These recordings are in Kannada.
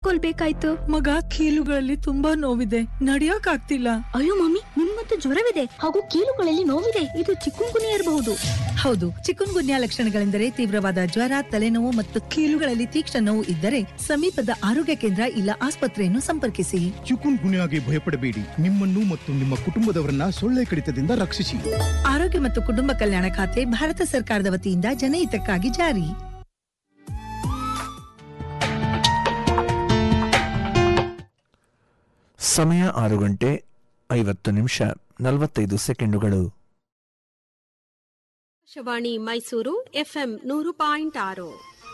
ಹೋಲ್ಬೇಕಾಯ್ತು ಮಗ ಕೀಲುಗಳಲ್ಲಿ ತುಂಬಾ ನೋವಿದೆ ನಡಿಯಕ್ ಆಗ್ತಿಲ್ಲ ಅಯ್ಯೋ ಮಮ್ಮಿ ನಿಮ್ಮಂತೂ ಜ್ವರವಿದೆ ಹಾಗೂ ಕೀಲುಗಳಲ್ಲಿ ನೋವಿದೆ ಇದು ಚಿಕ್ಕುಂಗುನಿ ಇರಬಹುದು ಹೌದು ಚಿಕನ್ ಗುನ್ಯಾ ಲಕ್ಷಣಗಳೆಂದರೆ ತೀವ್ರವಾದ ಜ್ವರ ತಲೆನೋವು ಮತ್ತು ಕೀಲುಗಳಲ್ಲಿ ತೀಕ್ಷ್ಣ ನೋವು ಇದ್ದರೆ ಸಮೀಪದ ಆರೋಗ್ಯ ಕೇಂದ್ರ ಇಲ್ಲ ಆಸ್ಪತ್ರೆಯನ್ನು ಸಂಪರ್ಕಿಸಿ ಚಿಕುನ್ ಗುನ್ಯಾಗೆ ಭಯಪಡಬೇಡಿ ನಿಮ್ಮನ್ನು ಮತ್ತು ನಿಮ್ಮ ಕುಟುಂಬದವರನ್ನ ಸೊಳ್ಳೆ ಕಡಿತದಿಂದ ರಕ್ಷಿಸಿ ಆರೋಗ್ಯ ಮತ್ತು ಕುಟುಂಬ ಕಲ್ಯಾಣ ಖಾತೆ ಭಾರತ ಸರ್ಕಾರದ ವತಿಯಿಂದ ಜನಹಿತಕ್ಕಾಗಿ ಜಾರಿ ಸಮಯ ಆರು ಗಂಟೆ ಐವತ್ತು ನಿಮಿಷ ನಲವತ್ತೈದು ಸೆಕೆಂಡುಗಳು ಆಕಾಶವಾಣಿ ಮೈಸೂರು ಎಫ್ಎಂ ನೂರು ಪಾಯಿಂಟ್ ಆರು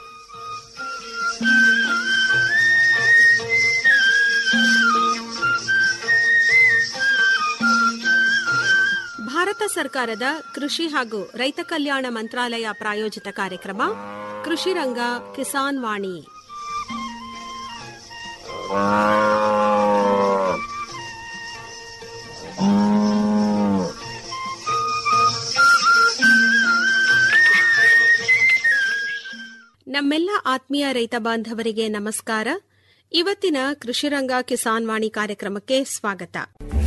ಭಾರತ ಸರ್ಕಾರದ ಕೃಷಿ ಹಾಗೂ ರೈತ ಕಲ್ಯಾಣ ಮಂತ್ರಾಲಯ ಪ್ರಾಯೋಜಿತ ಕಾರ್ಯಕ್ರಮ ಕೃಷಿ ರಂಗ ಕಿಸಾನ್ ವಾಣಿ ನಮ್ಮೆಲ್ಲ ಆತ್ಮೀಯ ರೈತ ಬಾಂಧವರಿಗೆ ನಮಸ್ಕಾರ ಇವತ್ತಿನ ಕೃಷಿರಂಗ ಕಿಸಾನ್ ವಾಣಿ ಕಾರ್ಯಕ್ರಮಕ್ಕೆ ಸ್ವಾಗತ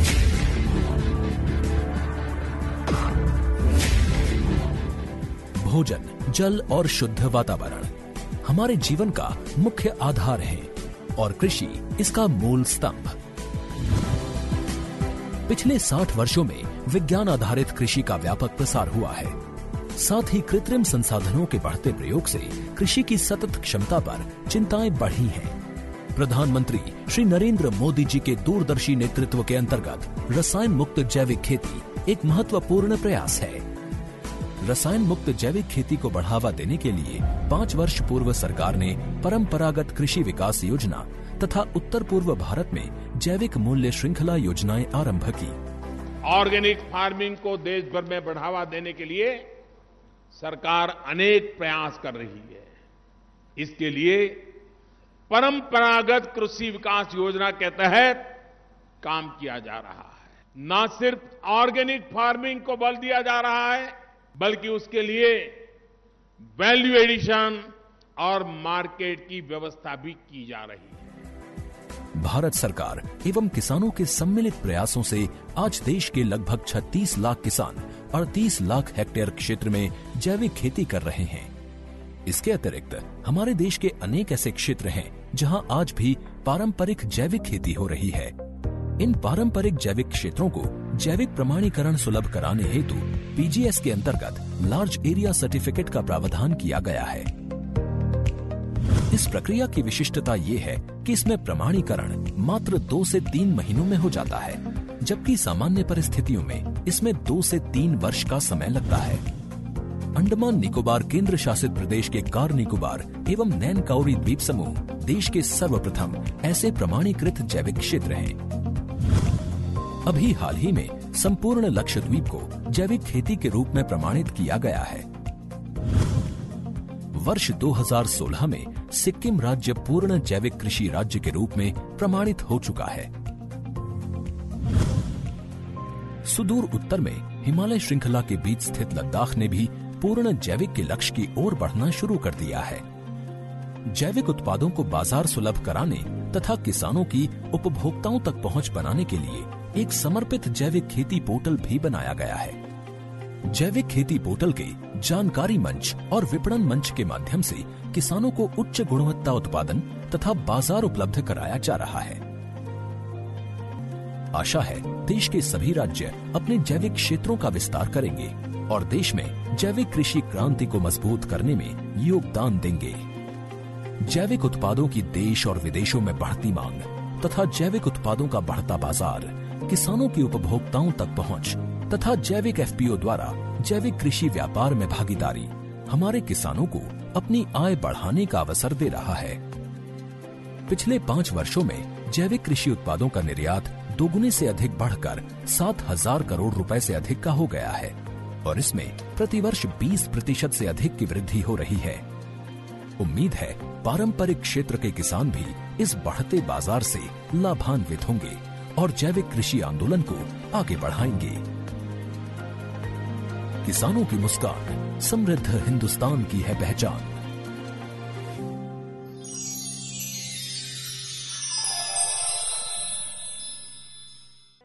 भोजन जल और शुद्ध वातावरण हमारे जीवन का मुख्य आधार है और कृषि इसका मूल स्तंभ पिछले 60 वर्षों में विज्ञान आधारित कृषि का व्यापक प्रसार हुआ है साथ ही कृत्रिम संसाधनों के बढ़ते प्रयोग से कृषि की सतत क्षमता पर चिंताएं बढ़ी हैं प्रधानमंत्री श्री नरेंद्र मोदी जी के दूरदर्शी नेतृत्व के अंतर्गत रसायन मुक्त जैविक खेती एक महत्वपूर्ण प्रयास है रसायन मुक्त जैविक खेती को बढ़ावा देने के लिए पाँच वर्ष पूर्व सरकार ने परंपरागत कृषि विकास योजना तथा उत्तर पूर्व भारत में जैविक मूल्य श्रृंखला योजनाएं आरंभ की ऑर्गेनिक फार्मिंग को देश भर में बढ़ावा देने के लिए सरकार अनेक प्रयास कर रही है इसके लिए परंपरागत कृषि विकास योजना के तहत काम किया जा रहा है न सिर्फ ऑर्गेनिक फार्मिंग को बल दिया जा रहा है बल्कि उसके लिए वैल्यू एडिशन और मार्केट की व्यवस्था भी की जा रही है भारत सरकार एवं किसानों के सम्मिलित प्रयासों से आज देश के लगभग 36 लाख किसान 38 लाख हेक्टेयर क्षेत्र में जैविक खेती कर रहे हैं इसके अतिरिक्त हमारे देश के अनेक ऐसे क्षेत्र हैं जहां आज भी पारंपरिक जैविक खेती हो रही है इन पारंपरिक जैविक क्षेत्रों को जैविक प्रमाणीकरण सुलभ कराने हेतु पीजीएस के अंतर्गत लार्ज एरिया सर्टिफिकेट का प्रावधान किया गया है इस प्रक्रिया की विशिष्टता ये है कि इसमें प्रमाणीकरण मात्र दो से तीन महीनों में हो जाता है जबकि सामान्य परिस्थितियों में इसमें दो से तीन वर्ष का समय लगता है अंडमान निकोबार केंद्र शासित प्रदेश के कार निकोबार एवं नैन काउरी द्वीप समूह देश के सर्वप्रथम ऐसे प्रमाणीकृत जैविक क्षेत्र हैं अभी हाल ही में संपूर्ण लक्षद्वीप को जैविक खेती के रूप में प्रमाणित किया गया है वर्ष 2016 में सिक्किम राज्य पूर्ण जैविक कृषि राज्य के रूप में प्रमाणित हो चुका है सुदूर उत्तर में हिमालय श्रृंखला के बीच स्थित लद्दाख ने भी पूर्ण जैविक के लक्ष्य की ओर बढ़ना शुरू कर दिया है जैविक उत्पादों को बाजार सुलभ कराने तथा किसानों की उपभोक्ताओं तक पहुंच बनाने के लिए एक समर्पित जैविक खेती पोर्टल भी बनाया गया है जैविक खेती पोर्टल के जानकारी मंच और विपणन मंच के माध्यम से किसानों को उच्च गुणवत्ता उत्पादन तथा बाजार उपलब्ध कराया जा रहा है आशा है देश के सभी राज्य अपने जैविक क्षेत्रों का विस्तार करेंगे और देश में जैविक कृषि क्रांति को मजबूत करने में योगदान देंगे जैविक उत्पादों की देश और विदेशों में बढ़ती मांग तथा जैविक उत्पादों का बढ़ता बाजार किसानों की उपभोक्ताओं तक पहुंच तथा जैविक एफपीओ द्वारा जैविक कृषि व्यापार में भागीदारी हमारे किसानों को अपनी आय बढ़ाने का अवसर दे रहा है पिछले पाँच वर्षों में जैविक कृषि उत्पादों का निर्यात दोगुने से अधिक बढ़कर सात हजार करोड़ रुपए से अधिक का हो गया है और इसमें प्रतिवर्ष 20 प्रतिशत से अधिक की वृद्धि हो रही है उम्मीद है पारंपरिक क्षेत्र के किसान भी इस बढ़ते बाजार से लाभान्वित होंगे और जैविक कृषि आंदोलन को आगे बढ़ाएंगे किसानों की मुस्कान समृद्ध हिंदुस्तान की है पहचान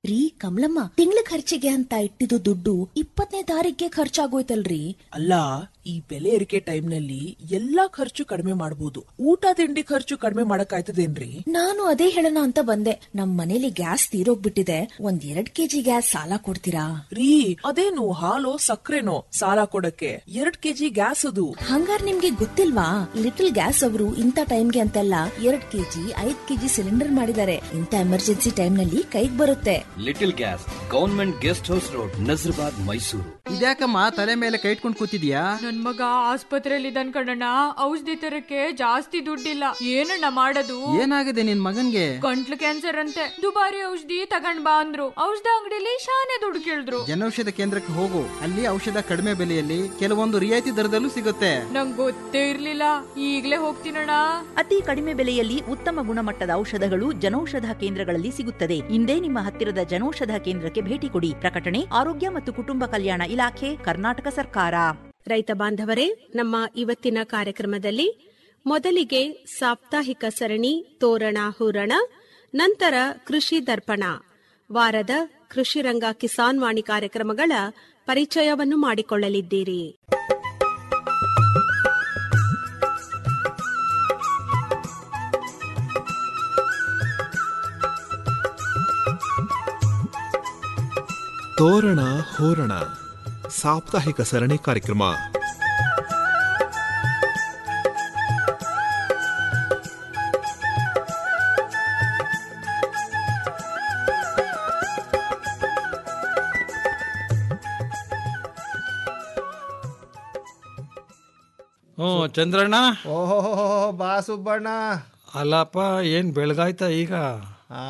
ರೀ ಕಮಲಮ್ಮ ತಿಂಗಳ ಖರ್ಚಿಗೆ ಅಂತ ಇಟ್ಟಿದ್ದು ದುಡ್ಡು ಇಪ್ಪತ್ತನೇ ತಾರೀಕಿಗೆ ಖರ್ಚಾಗೋಯ್ತಲ್ರಿ ಅಲ್ಲ ಈ ಬೆಲೆ ಏರಿಕೆ ಟೈಮ್ ನಲ್ಲಿ ಎಲ್ಲಾ ಖರ್ಚು ಕಡಿಮೆ ಮಾಡಬಹುದು ಊಟ ತಿಂಡಿ ಖರ್ಚು ಕಡಿಮೆ ಮಾಡಕ್ಕಾಯ್ತದೇನ್ರಿ ನಾನು ಅದೇ ಹೇಳೋಣ ಅಂತ ಬಂದೆ ನಮ್ ಮನೇಲಿ ಗ್ಯಾಸ್ ತೀರೋಗ್ಬಿಟ್ಟಿದೆ ಒಂದ್ ಎರಡ್ ಕೆಜಿ ಗ್ಯಾಸ್ ಸಾಲ ಕೊಡ್ತೀರಾ ರೀ ಅದೇನು ಹಾಲು ಸಕ್ಕರೆನೋ ಸಾಲ ಕೊಡಕ್ಕೆ ಎರಡ್ ಕೆಜಿ ಗ್ಯಾಸ್ ಅದು ಹಂಗಾರ್ ನಿಮ್ಗೆ ಗೊತ್ತಿಲ್ವಾ ಲಿಟಲ್ ಗ್ಯಾಸ್ ಅವರು ಇಂಥ ಟೈಮ್ಗೆ ಅಂತೆಲ್ಲ ಎರಡ್ ಕೆಜಿ ಐದ್ ಕೆಜಿ ಸಿಲಿಂಡರ್ ಮಾಡಿದ್ದಾರೆ ಇಂಥ ಎಮರ್ಜೆನ್ಸಿ ಟೈಮ್ ನಲ್ಲಿ ಕೈಗ್ ಬರುತ್ತೆ little gas government guest house road Nazarbad Mysuru ಇದ್ಯಾಕಮ್ಮ ತಲೆ ಮೇಲೆ ಕೈ ಇಟ್ಕೊಂಡು ಕೂತಿದ್ಯಾ ನನ್ ಮಗ ಆಸ್ಪತ್ರೆಯಲ್ಲಿ ಇದ್ದಾನ್ ಕಣಣ್ಣ ಔಷಧಿ ತರಕ್ಕೆ ಜಾಸ್ತಿ ದುಡ್ಡಿಲ್ಲ ಏನಣ್ಣ ಮಾಡೋದು ಏನಾಗಿದೆ ನಿನ್ ಮಗನ್ಗೆ ಗಂಟ್ಲು ಕ್ಯಾನ್ಸರ್ ಅಂತೆ ದುಬಾರಿ ಔಷಧಿ ತಗೊಂಡ್ ಬಾ ಅಂದ್ರು ಔಷಧ ಅಂಗಡಿಲಿ ಶಾನೆ ದುಡ್ಡು ಕೇಳಿದ್ರು ಜನೌಷಧ ಕೇಂದ್ರಕ್ಕೆ ಹೋಗು ಅಲ್ಲಿ ಔಷಧ ಕಡಿಮೆ ಬೆಲೆಯಲ್ಲಿ ಕೆಲವೊಂದು ರಿಯಾಯಿತಿ ದರದಲ್ಲೂ ಸಿಗುತ್ತೆ ನಂಗ್ ಗೊತ್ತೇ ಇರ್ಲಿಲ್ಲ ಈಗ್ಲೇ ಹೋಗ್ತೀನಣ್ಣ ಅತಿ ಕಡಿಮೆ ಬೆಲೆಯಲ್ಲಿ ಉತ್ತಮ ಗುಣಮಟ್ಟದ ಔಷಧಗಳು ಜನೌಷಧ ಕೇಂದ್ರಗಳಲ್ಲಿ ಸಿಗುತ್ತದೆ ಇಂದೇ ನಿಮ್ಮ ಹತ್ತಿರದ ಜನೌಷಧ ಕೇಂದ್ರಕ್ಕೆ ಭೇಟಿ ಕೊಡಿ ಪ್ರಕಟಣೆ ಆರೋಗ್ಯ ಮತ್ತು ಕುಟುಂಬ ಕಲ್ಯಾಣ ಇಲಾಖೆ ಕರ್ನಾಟಕ ಸರ್ಕಾರ ರೈತ ಬಾಂಧವರೇ ನಮ್ಮ ಇವತ್ತಿನ ಕಾರ್ಯಕ್ರಮದಲ್ಲಿ ಮೊದಲಿಗೆ ಸಾಪ್ತಾಹಿಕ ಸರಣಿ ತೋರಣ ಹೂರಣ ನಂತರ ಕೃಷಿ ದರ್ಪಣ ವಾರದ ಕೃಷಿ ರಂಗ ಕಿಸಾನ್ ವಾಣಿ ಕಾರ್ಯಕ್ರಮಗಳ ಪರಿಚಯವನ್ನು ಮಾಡಿಕೊಳ್ಳಲಿದ್ದೀರಿ ತೋರಣ ಹೋರಣ ಸಾಪ್ತಾಹಿಕ ಸರಣಿ ಕಾರ್ಯಕ್ರಮ ಹ್ಞೂ ಚಂದ್ರಣ್ಣ ಓಹೋ ಬಾ ಸುಬ್ಬಣ್ಣ ಅಲ್ಲಪ್ಪ ಏನು ಬೆಳಗಾಯ್ತಾ ಈಗ ಆ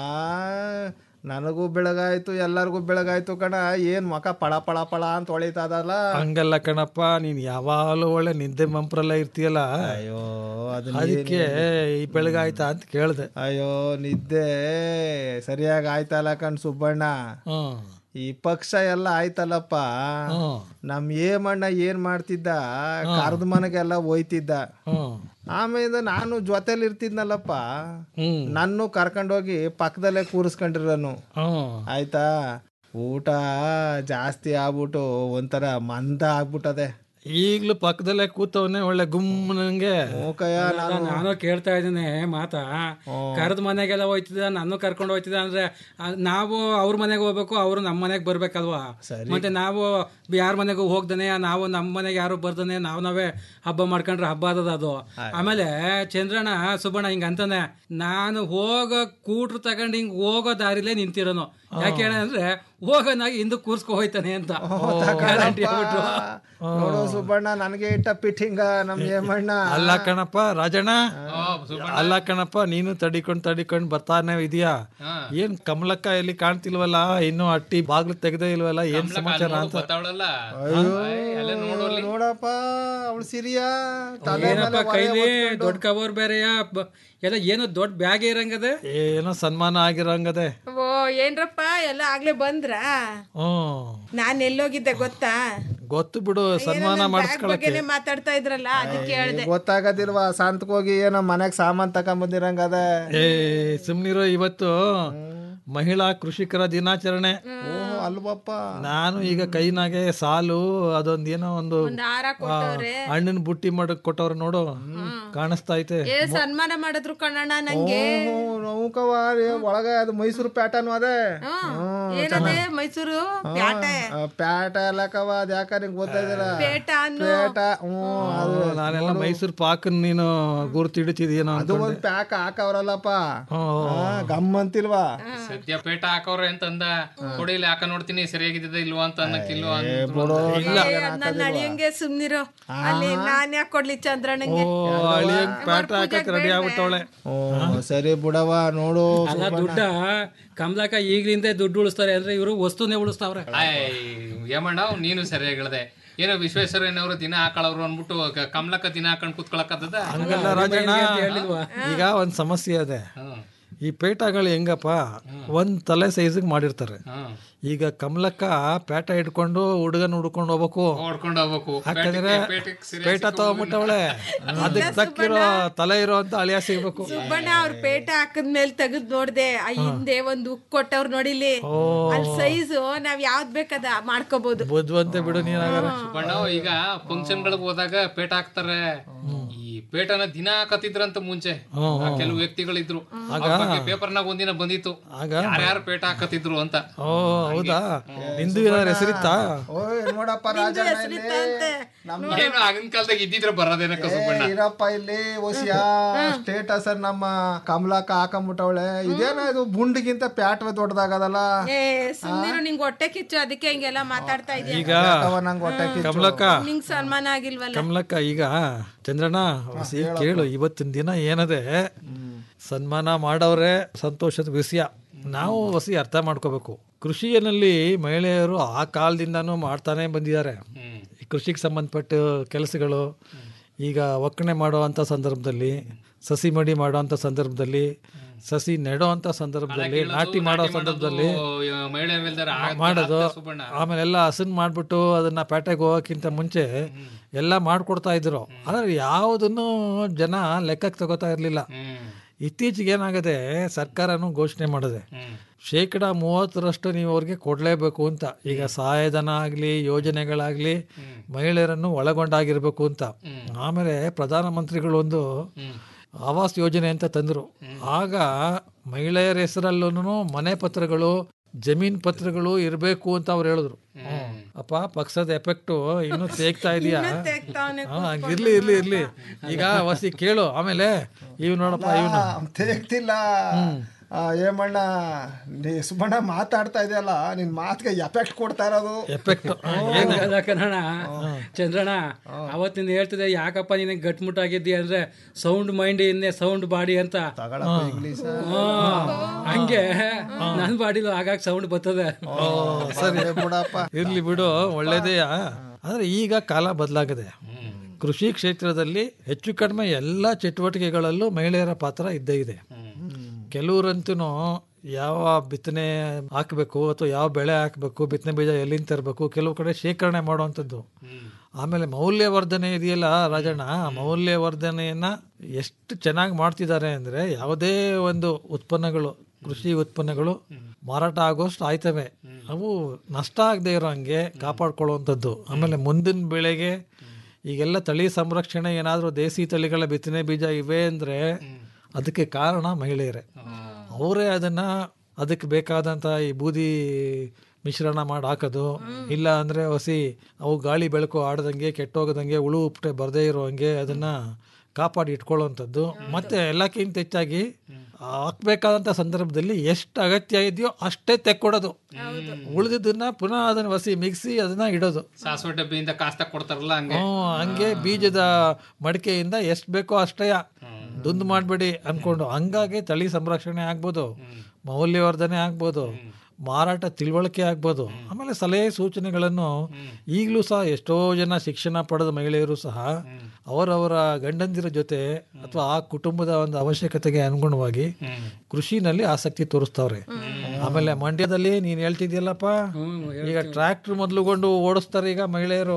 ನನಗೂ ಬೆಳಗಾಯ್ತು ಎಲ್ಲರಿಗೂ ಬೆಳಗಾಯ್ತು ಕಣ ಏನ್ ಮಕ ಪಳ ಪಳ ಪಳ ಅಂತ ಹೊಳಿತದಲ್ಲ ಹಂಗಲ್ಲ ಕಣಪ್ಪ ನೀನ್ ಯಾವಾಗಲೂ ಒಳ್ಳೆ ನಿದ್ದೆ ಮಂಪ್ರಲ್ಲ ಇರ್ತೀಯಲ್ಲ ಅಯ್ಯೋ ಅದನ್ನ ಅದಕ್ಕೆ ಈ ಬೆಳಗಾಯ್ತಾ ಅಂತ ಕೇಳ್ದೆ ಅಯ್ಯೋ ನಿದ್ದೆ ಸರಿಯಾಗಿ ಆಯ್ತಲ್ಲ ಕಣ್ ಸುಬ್ಬಣ್ಣ ಹ್ಮ್ ಈ ಪಕ್ಷ ಎಲ್ಲ ಆಯ್ತಲ್ಲಪ್ಪ ಹ್ಮ್. ನಮ್ ಏಮಣ್ಣ ಏನ್ ಮಾಡ್ತಿದ್ದ ಕರ್ದ ಮನೆಗೆಲ್ಲ ಹೋಯ್ತಿದ್ದ ಹ್ಮ್ ಆಮೇಲೆ ನಾನು ಜೊತೆಲಿ ಇರ್ತಿದ್ನಲ್ಲಪ್ಪ ಹ್ಮ್ ನನ್ನ ಕರ್ಕೊಂಡೋಗಿ ಪಕ್ಕದಲ್ಲೇ ಕೂರಿಸ್ಕೊಂಡಿರೋನು ಹ್ಮ್ ಆಯ್ತಾ ಊಟ ಜಾಸ್ತಿ ಆಗ್ಬಿಟ್ಟು ಒಂಥರ ಮಂದ ಆಗ್ಬಿಟ್ಟದೆ ಈಗ್ಲೂ ಪಕ್ಕದಲ್ಲೇ ಕೂತವನೆ ಒಳ್ಳೆ ಗುಮ್ಮನಂಗೆ ಮೂಕಯ್ಯ ನಾನು ನಾನು ಕೇಳ್ತಾ ಇದ್ದೀನಿ ಮಾತಾ ಕರೆದ ಮನೆಗೆಲ್ಲ ಹೋಯ್ತಿದ್ದ ನಾನು ಕರ್ಕೊಂಡು ಹೋಯ್ತಿದ್ದ ಅಂದ್ರೆ ಆ, ನಾವು ಅವ್ರ ಮನೆಗೆ ಹೋಗ್ಬೇಕು ಅವರು ನಮ್ಮ ಮನೆಗೆ ಬರ್ಬೇಕಲ್ವಾ ಮತ್ತೆ ನಾವು ಯಾರ ಮನೆಗೂ ಹೋಗ್ದಾನೆ ನಾವು ನಮ್ಮ ಮನೆಗೆ ಯಾರು ಬರ್ದಾನೆ ನಾವು ನಾವೇ ಹಬ್ಬ ಮಾಡ್ಕೊಂಡ್ರೆ ಹಬ್ಬ ಅದದ ಅದು ಆಮೇಲೆ ಚಂದ್ರಣ್ಣ ಸುಬ್ಬಣ್ಣ ಹಿಂಗ ಅಂತಾನೆ ನಾನು ಹೋಗೋ ಕೂಟ್ರು ತಗೊಂಡು ಹಿಂಗ್ ಹೋಗೋ ದಾರಿಲೇ ನಿಂತಿರೋನು ಯಾಕೆ ಹೇಳ ಅಂದ್ರೆ ಹೋಗೋನಾಗಿ ಹಿಂದಕ್ಕೆ ಕೂರ್ಸ್ಕೊ ಹೋಯ್ತಾನೆ ಅಂತ ಗ್ಯಾರಂಟಿ ಹೇಳ್ಬಿಟ್ರು ನೋಡು ಸುಬ್ಬಣ್ಣ ನನಗೆ ಇಟ್ಟ ಪಿಟ್ಟಿಂಗ ನಮ್ ಏಮಣ್ಣ ಅಲ್ಲ ಕಣಪ್ಪ ರಾಜಣ್ಣ ಅಲ್ಲ ಕಣಪ್ಪ ನೀನು ತಡಿಕೊಂಡ್ ತಡಿಕೊಂಡ್ ಬರ್ತಾನೆ ಇದೀಯಾ ಏನ್ ಕಮಲಕ್ಕ ಎಲ್ಲಿ ಕಾಣ್ತಿಲ್ವಲ್ಲ ಇನ್ನು ಅಟ್ಟಿ ಬಾಗ್ಲು ತೆಗ್ದೇ ಇಲ್ವಲ್ಲ ಏನ್ ಸಮಾಚಾರ ಅಂತ ಅಯ್ಯೋ ನೋಡಪ್ಪ ಅವಳು ಸಿರಿಯಾ ತಲೆ ಏನಪ್ಪ ಮೇಲೆ ಕೈಲಿ ಒಲೆ ಹೊತ್ಕೊಂಡು. ದೊಡ್ಡ ಕವರ್ ಬೇರೆಯಾ ಬ- ಎಲ್ಲ ಏನೋ ದೊಡ್ಡ ಬ್ಯಾಗ್ ಇರಂಗದೆ ಏನೋ ಸನ್ಮಾನ ಆಗಿರಂಗದೆ ಓ ಏನ್ರಪ್ಪ ಎಲ್ಲ ಆಗ್ಲೇ ಬಂದ್ರ ಹ್ಮ್ ನಾನ್ ಎಲ್ಲೋಗಿದ್ದೆ ಗೊತ್ತಾ ಗೊತ್ತು ಬಿಡು ಸನ್ಮಾನ ಬ್ಯಾಗ್ ಮಾಡಿಸ್ಕೊಳಕ್ಕೆ ಬಗ್ಗೆನೇ ಮಾತಾಡ್ತಾ ಇದ್ರಲ್ಲ ಅದಕ್ಕೆ ಹೇಳ್ದೆ ಗೊತ್ತಾಗದಿಲ್ವಾ ಸಂತಕ್ ಹೋಗಿ ಏನೋ ಮನೆಗ್ ಸಾಮಾನ್ ತಕೊಂಬಂದಿರಂಗದ ಏ ಸುಮ್ನಿರೋ ಇವತ್ತು ಮಹಿಳಾ ಕೃಷಿಕರ ದಿನಾಚರಣೆ ಓಹೋ ಅಲ್ವಪ್ಪ ನಾನು ಈಗ ಕೈನಾಗೆ ಸಾಲು ಅದೊಂದ್ ಏನೋ ಒಂದು ಹಾರ ಕೊಟ್ಟವ್ರೆ ಹಣ್ಣಿನ ಬುಟ್ಟಿ ಮಾಡಕ್ ಕೊಟ್ಟವ್ರೆ ನೋಡು ಕಾಣಿಸ್ತಾ ಐತೆ ಏ ಸನ್ಮಾನ ಮಾಡಿದ್ರು ಕಣ್ಣಣ್ಣ ನಂಗೆ ನೌಕವ ಒಳಗ ಅದು ಮೈಸೂರು ಪ್ಯಾಟರ್ನ್ ಅದೇ ಏನದೆ ಮೈಸೂರು ಪ್ಯಾಟೆ ಆ, ಪ್ಯಾಟ ಎಲ್ಲಕವ ಅದ್ ಯಾಕ ನಿಂಗೆ ಗೊತ್ತಾಯ್ದಿಲ್ಲ ಪೇಟ ಅನ್ನು ಪೇಟ ಹ್ಮ್ ಅದು ನಾನೆಲ್ಲ ಮೈಸೂರು ಪಾಕನ್ ನೀನು ಗುರ್ತಿಡಿತಿದ್ಯೇನೋ ಅದು ಒಂದ್ ಪ್ಯಾಕ್ ಹಾಕವ್ರಲ್ಲಪ್ಪ ಆ, ಗಮ್ ಅಂತಿಲ್ವಾ ಸದ್ಯ ಪೇಟ ಹಾಕೋರೆ ಅಂತಂದ ಕೊಡಿಲಿ ಹಾಕ ನೋಡ್ತೀನಿ ಸರಿಯಾಗಿದ್ದ ಇಲ್ವಾ ಅಂತ ಅನ್ನಕ್ಕಿಲ್ವಾ ನನ್ನ ಅಳಿಯಂಗೆ ಸುಮ್ನಿರೋ ಅಲ್ಲಿ ನಾನ್ ಯಾಕೆ ಕೊಡ್ಲಿ ಚಂದ್ರಣ್ಣಂಗೆ ಅಳಿಯಂಗ್ ಪ್ಯಾಟ ಹಾಕಕ್ ರೆಡಿ ಆಗ್ಬಿಟ್ಟವಳೆ ಓ ಸರಿ ಬಿಡವ ನೋಡು ಅಲ್ಲ ದುಡ್ಡ ಕಮಲಾಕ ಈಗ್ಲಿಂದ ದುಡ್ಡು ಉಳಿಸ್ತಾರೆ ಅಂದ್ರೆ ಇವರು ವಸ್ತುನೇ ಉಳಿಸ್ತಾವ್ರೆ ಯಮಣ್ಣ ನೀನು ಸರಿಯಾಗಿ ಹೇಳ್ದೆ ಏನೋ ವಿಶ್ವೇಶ್ವರಯ್ಯನವರು ದಿನ ಹಾಕೊಳ್ಳೋರು ಅಂದ್ಬಿಟ್ಟು ಕ- ಕಮಲಕ್ಕ ದಿನ ಹಾಕೊಂಡ್ ಕುತ್ಕೊಳಕತ್ತದ ಹಂಗಲ್ಲ ರಾಜಣ್ಣ ಈಗ ಒಂದ್ ಸಮಸ್ಯೆ ಅದೆ ಈ ಪೇಟಗಳು ಹೆಂಗಪ್ಪ ಒಂದ್ ತಲೆ ಸೈಜಿಗೆ ಮಾಡಿರ್ತಾರೆ ಈಗ ಕಮಲಕ್ಕ ಪೇಟ ಹಿಡ್ಕೊಂಡು ಹುಡುಗನ ಹುಡ್ಕೊಂಡು ಹೋಗ್ಬೇಕು ಹೊಡ್ಕೊಂಡು ಹೋಗ್ಬೇಕು ಯಾಕಂದ್ರೆ ಪೇಟೆಗೆ- ಪೇಟೆಗೆ ಸೀರೆ ಪೇಟ ತಗೊಂಬಿಟ್ಟವಳೆ ಅದಕ್ಕೆ ತಕ್ಕಿರೋ ತಲೆ ಇರೋ ಅಂತ ಅಳಿಯ ಸಿಗ್ಬೇಕು ಸುಬ್ಬಣ್ಣ ಅವ್ರ ಪೇಟ ಹಾಕದ್ಮೇಲೆ ತೆಗೆದ್ ನೋಡ್ದೆ ಆ ಹಿಂದೆ ಒಂದ್ ಉಕ್ ಕೊಟ್ಟವ್ರು ನೋಡಿಲಿ ಓ. ಅಲ್ಲಿ ಸೈಜು ನಾವ್ ಯಾವ್ದ್ ಬೇಕದ ಮಾಡ್ಕೋಬಹುದು ಬುದ್ಧಿವಂತೆ ಬಿಡು ನೀನಾಗ ಬಣ್ಣ ಈಗ ಫಂಕ್ಷನ್ ಗಳಿಗೆ ಹೋದಾಗ ಪೇಟ ಹಾಕ್ತಾರೆ ಈ ಪೇಟನ ದಿನ ಹಾಕತಿದ್ರಂತ ಮುಂಚೆ ಹ್ಮ್, ಆ ಹ್ಮ್. ಕೆಲವು ವ್ಯಕ್ತಿಗಳಿದ್ರು ಆಗ- ಪೇಪರ್ನಾಗ ಒಂದಿನ ಬಂದಿತ್ತು ಆಗ ಯಾರ್ಯಾರು ಪೇಟ ಹಾಕತಿದ್ರು ಅಂತ ಓ ಹೌದಾ ನಿಂದು ಏನಾದ್ರು ಹೆಸರಿತ್ತಾ ಓಯ್ ನೋಡಪ್ಪ ರಾಜಣ್ಣ ಇಲ್ಲಿ ಏನು ಆಗಿನ ಕಾಲದಾಗ ಇದ್ದಿದ್ರೆ ಬರೋದೇನಕ್ಕ ಏ, ಸುಬ್ಬಣ್ಣ ಇರಪ್ಪ ಇಲ್ಲಿ ಓಸಿಯಾ ಸ್ಟೇಟಸ್ ನಮ್ಮ ಕಮಲಕ್ಕ ಹಾಕೊಂಬಿಟ್ಟವಳೆ ಇದೇನ ಇದು ಬುಂಡಿಗಿಂತ ಪ್ಯಾಟ್ವೆ ದೊಡ್ಡದಾಗದಲ್ಲ ಏ ಸುಮ್ನಿರು ನಿಂಗ್ ಹೊಟ್ಟೆ ಕಿಚ್ಚು ಅದಕ್ಕೆ ಹಿಂಗೆಲ್ಲ ಮಾತಾಡ್ತಾ ಇದೀಯ ಈಗ ಯಾಕವ್ವ ನಂಗ್ ಹೊಟ್ಟೆ ಕಿಚ್ಚು? ಕಮಲಕ್ಕ ನಿಂಗ್ ಸನ್ಮಾನ ಆಗಿಲ್ವಲ್ಲ ಕಮಲಕ್ಕ ಈಗ ಚಂದ್ರಣ್ಣ ಹೊಸಿ ಕೇಳು ಇವತ್ತಿನ ದಿನ ಏನದೆ ಸನ್ಮಾನ ಮಾಡವ್ರೆ ಸಂತೋಷದ ವಿಷಯ ನಾವು ಹೊಸಿ ಅರ್ಥ ಮಾಡ್ಕೋಬೇಕು ಕೃಷಿಯಲ್ಲಿ ಮಹಿಳೆಯರು ಆ ಕಾಲದಿಂದನೂ ಮಾಡ್ತಾನೆ ಬಂದಿದ್ದಾರೆ ಈ ಕೃಷಿಗೆ ಸಂಬಂಧಪಟ್ಟ ಕೆಲಸಗಳು ಈಗ ಒಕ್ಕಣೆ ಮಾಡುವಂಥ ಸಂದರ್ಭದಲ್ಲಿ ಸಸಿ ಮಡಿ ಮಾಡುವಂಥ ಸಂದರ್ಭದಲ್ಲಿ ಸಸಿ ನೆಡೋವಂಥ ಸಂದರ್ಭದಲ್ಲಿ ನಾಟಿ ಮಾಡೋ ಸಂದರ್ಭದಲ್ಲಿ ಮಹಿಳೆಯರಿಲ್ದಾರ ಮಾಡೋದು ಆಮೇಲೆ ಎಲ್ಲ ಹಸನ್ ಮಾಡ್ಬಿಟ್ಟು ಅದನ್ನ ಪೇಟೆಗೆ ಹೋಗೋಕ್ಕಿಂತ ಮುಂಚೆ ಎಲ್ಲ ಮಾಡ್ಕೊಡ್ತಾ ಇದ್ರು ಆದ್ರೆ ಯಾವುದನ್ನು ಜನ ಲೆಕ್ಕಕ್ಕೆ ತಗೋತಾ ಇರಲಿಲ್ಲ ಇತ್ತೀಚೆಗೆ ಏನಾಗದೆ ಸರ್ಕಾರನು ಘೋಷಣೆ ಮಾಡಿದೆ ಶೇಕಡ ಮೂವತ್ತರಷ್ಟು ನೀವು ಅವ್ರಿಗೆ ಕೊಡಲೇಬೇಕು ಅಂತ ಈಗ ಸಹಾಯಧನ ಆಗಲಿ ಯೋಜನೆಗಳಾಗಲಿ ಮಹಿಳೆಯರನ್ನು ಒಳಗೊಂಡಾಗಿರ್ಬೇಕು ಅಂತ ಆಮೇಲೆ ಪ್ರಧಾನಮಂತ್ರಿಗಳು ಒಂದು ಆವಾಸ್ ಯೋಜನೆ ಅಂತ ತಂದರು ಆಗ ಮಹಿಳೆಯರ ಹೆಸರಲ್ಲೂ ಮನೆ ಪತ್ರಗಳು ಜಮೀನ್ ಪತ್ರಗಳು ಇರಬೇಕು ಅಂತ ಅವ್ರು ಹೇಳಿದ್ರು ಅಪ್ಪ ಪಕ್ಷದ ಎಫೆಕ್ಟು ಇನ್ನೂ ತೇಗ್ತಾ ಇದೆಯಾ ಹಾ ಇರ್ಲಿ ಇರ್ಲಿ ಇರ್ಲಿ ಈಗ ವಸಿ ಕೇಳು ಆಮೇಲೆ ಇವ್ ನೋಡಪ್ಪ ಇವನು ತೆಗ್ತಿಲ್ಲ ಆ, ಏಮಣ್ಣ ನೀ ಸುಬ್ಬಣ್ಣ ಮಾತಾಡ್ತಾ ಇದೆಯಲ್ಲ ನಿನ್ ಮಾತಿಗೆ ಎಫೆಕ್ಟ್ ಕೊಡ್ತಾ ಇರೋದು ಎಫೆಕ್ಟ್ ಹಂಗಲ್ಲ ಕಣಣ್ಣ ಚಂದ್ರಣ್ಣ ಅವತ್ತಿನ ಹೇಳ್ತಿದ್ದೆ ಯಾಕಪ್ಪ ನಿನಗೆ ಗಟ್ಮುಟ್ಟಾಗಿದ್ದಿ ಅಂದ್ರೆ ಸೌಂಡ್ ಮೈಂಡ್ ಇನ್ನೇ ಸೌಂಡ್ ಬಾಡಿ ಅಂತ ಹಾ, ಹಂಗೆ ನನ್ ಬಾಡಿಲು ಆಗಾಗ ಸೌಂಡ್ ಬರ್ತದೆ ಸರಿ ಇರ್ಲಿ ಬಿಡು ಒಳ್ಳೇದೇ ಆದ್ರೆ ಈಗ ಕಾಲ ಬದಲಾಗಿದೆ ಕೃಷಿ ಕ್ಷೇತ್ರದಲ್ಲಿ ಹೆಚ್ಚು ಕಡಿಮೆ ಎಲ್ಲ ಚಟುವಟಿಕೆಗಳಲ್ಲೂ ಮಹಿಳೆಯರ ಪಾತ್ರ ಇದ್ದೇ ಇದೆ ಕೆಲವರಂತೂ ಯಾವ ಬಿತ್ತನೆ ಹಾಕಬೇಕು ಅಥವಾ ಯಾವ ಬೆಳೆ ಹಾಕಬೇಕು ಬಿತ್ತನೆ ಬೀಜ ಎಲ್ಲಿಂದ ತರಬೇಕು ಕೆಲವು ಕಡೆ ಶೇಖರಣೆ ಮಾಡುವಂಥದ್ದು ಆಮೇಲೆ ಮೌಲ್ಯವರ್ಧನೆ ಇದೆಯಲ್ಲ ರಾಜಣ್ಣ ಆ ಮೌಲ್ಯವರ್ಧನೆಯನ್ನ ಎಷ್ಟು ಚೆನ್ನಾಗಿ ಮಾಡ್ತಿದ್ದಾರೆ ಅಂದ್ರೆ ಯಾವುದೇ ಒಂದು ಉತ್ಪನ್ನಗಳು ಕೃಷಿ ಉತ್ಪನ್ನಗಳು ಮಾರಾಟ ಆಗೋಷ್ಟು ಆಯ್ತವೆ ಅವು ನಷ್ಟ ಆಗದೆ ಇರೋ ಹಂಗೆ ಕಾಪಾಡ್ಕೊಳ್ಳುವಂಥದ್ದು ಆಮೇಲೆ ಮುಂದಿನ ಬೆಳೆಗೆ ಈಗೆಲ್ಲ ತಳಿ ಸಂರಕ್ಷಣೆ ಏನಾದರೂ ದೇಸಿ ತಳಿಗಳ ಬಿತ್ತನೆ ಬೀಜ ಇವೆ ಅಂದರೆ ಅದಕ್ಕೆ ಕಾರಣ ಮಹಿಳೆಯರೇ ಅವರೇ ಅದನ್ನ ಅದಕ್ಕೆ ಬೇಕಾದಂಥ ಈ ಬೂದಿ ಮಿಶ್ರಣ ಮಾಡಿ ಹಾಕೋದು ಇಲ್ಲ ಅಂದರೆ ಹೊಸಿ ಅವು ಗಾಳಿ ಬೆಳಕು ಆಡದಂಗೆ ಕೆಟ್ಟೋಗದಂಗೆ ಹುಳು ಉಪ್ಪಟೆ ಬರದೇ ಇರೋ ಹಂಗೆ ಅದನ್ನ ಕಾಪಾಡಿ ಇಟ್ಕೊಳ್ಳುವಂಥದ್ದು ಮತ್ತೆ ಎಲ್ಲಕ್ಕಿಂತ ಹೆಚ್ಚಾಗಿ ಹಾಕ್ಬೇಕಾದಂಥ ಸಂದರ್ಭದಲ್ಲಿ ಎಷ್ಟು ಅಗತ್ಯ ಇದೆಯೋ ಅಷ್ಟೇ ತೆಕ್ಕೊಡೋದು ಉಳಿದಿದ್ದನ್ನ ಪುನಃ ಅದನ್ನ ಹೊಸಿ ಮಿಕ್ಸಿ ಅದನ್ನ ಇಡೋದು ಸಾಸಿವೆ ಡಬ್ಬಿಯಿಂದ ಕಾಸ್ತ ಕೊಡ್ತಾರಲ್ಲ ಹಂಗೆ ಹ್ಮ್, ಹಂಗೆ ಬೀಜದ ಮಡಿಕೆಯಿಂದ ಎಷ್ಟು ಬೇಕೋ ಅಷ್ಟೇ ದುಂದು ಮಾಡಬೇಡಿ ಅನ್ಕೊಂಡು ಹಂಗಾಗಿ ತಳಿ ಸಂರಕ್ಷಣೆ ಆಗ್ಬೋದು ಮೌಲ್ಯವರ್ಧನೆ ಆಗ್ಬೋದು ಮಾರಾಟ ತಿಳುವಳಿಕೆ ಆಗ್ಬೋದು ಆಮೇಲೆ ಸಲಹೆ ಸೂಚನೆಗಳನ್ನು ಈಗಲೂ ಸಹ ಎಷ್ಟೋ ಜನ ಶಿಕ್ಷಣ ಪಡೆದ ಮಹಿಳೆಯರು ಸಹ ಅವರವರ ಗಂಡಂದಿರ ಜೊತೆ ಅಥವಾ ಆ ಕುಟುಂಬದ ಒಂದು ಅವಶ್ಯಕತೆಗೆ ಅನುಗುಣವಾಗಿ ಕೃಷಿನಲ್ಲಿ ಆಸಕ್ತಿ ತೋರಿಸ್ತವ್ರೆ ಆಮೇಲೆ ಮಂಡ್ಯದಲ್ಲಿ ನೀನ್ ಹೇಳ್ತಿದ್ಯಲ್ಲಪ್ಪ ಈಗ ಟ್ರ್ಯಾಕ್ಟರ್ ಮೊದಲುಗೊಂಡು ಓಡಿಸ್ತಾರೆ ಈಗ ಮಹಿಳೆಯರು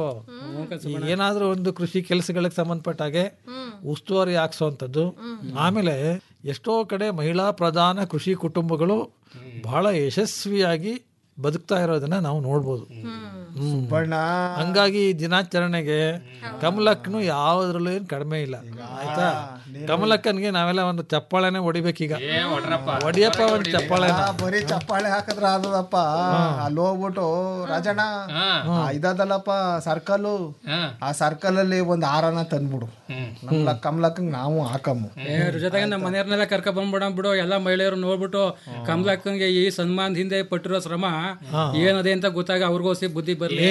ಈಗ ಏನಾದ್ರೂ ಒಂದು ಕೃಷಿ ಕೆಲಸಗಳಿಗೆ ಸಂಬಂಧಪಟ್ಟ ಹಾಗೆ ಉಸ್ತುವಾರಿ ಹಾಕ್ಸೋವಂಥದ್ದು ಆಮೇಲೆ ಎಷ್ಟೋ ಕಡೆ ಮಹಿಳಾ ಪ್ರಧಾನ ಕೃಷಿ ಕುಟುಂಬಗಳು ಬಹಳ ಯಶಸ್ವಿಯಾಗಿ ಬದುಕ್ತಾ ಇರೋದನ್ನ ನಾವು ನೋಡ್ಬೋದು ಹ್ಮ್. ಹಂಗಾಗಿ ಈ ದಿನಾಚರಣೆಗೆ ಕಮಲಕ್ಕನು ಯಾವ್ದ್ರಲ್ಲೂ ಏನು ಕಡಿಮೆ ಇಲ್ಲ ಆಯ್ತಾ ಕಮಲಕ್ಕನ್ಗೆ ನಾವೆಲ್ಲ ಒಂದು ಚಪ್ಪಾಳೆನೆ ಹೊಡಿಬೇಕೀಗ ಹೊಡಿಯಪ್ಪ ಒಂದು ಚಪ್ಪಾಳೆನ ಆ, ಬರೀ ಚಪ್ಪಾಳೆ ಹಾಕಿದ್ರ ಆದದಪ್ಪ ಅಲ್ಲಿ ಹೋಗ್ಬಿಟ್ಟು ರಾಜಣ್ಣ ಆ, ಇದದಲ್ಲಪ್ಪ ಸರ್ಕಲ್ ಆ ಸರ್ಕಲ್ ಅಲ್ಲಿ ಒಂದ್ ಹಾರನ ತಂದ್ಬಿಡು ನಮ್ಲ ಕಮಲಕ್ಕಂಗ್ ನಾವು ಹಾಕಮ್ಮು ಏ, ಅದ್ರ ಜೊತೆಗೆ ನಮ್ಮ ಮನೆಯವ್ರನ್ನೆಲ್ಲ ಕರ್ಕ ಬಂದ್ಬಿಡ ಬಿಡು ಎಲ್ಲ ಮಹಿಳೆಯರು ನೋಡ್ಬಿಟ್ಟು ಕಮಲಾಕ್ಕಂಗೆ ಈ ಸನ್ಮಾನದ ಹಿಂದೆ ಪಟ್ಟಿರೋ ಶ್ರಮ ಏನದೆ ಅಂತ ಗೊತ್ತಾಗ ಅವ್ರಿಗೋಸಿ ಬುದ್ಧಿ ಬರ್ಲಿ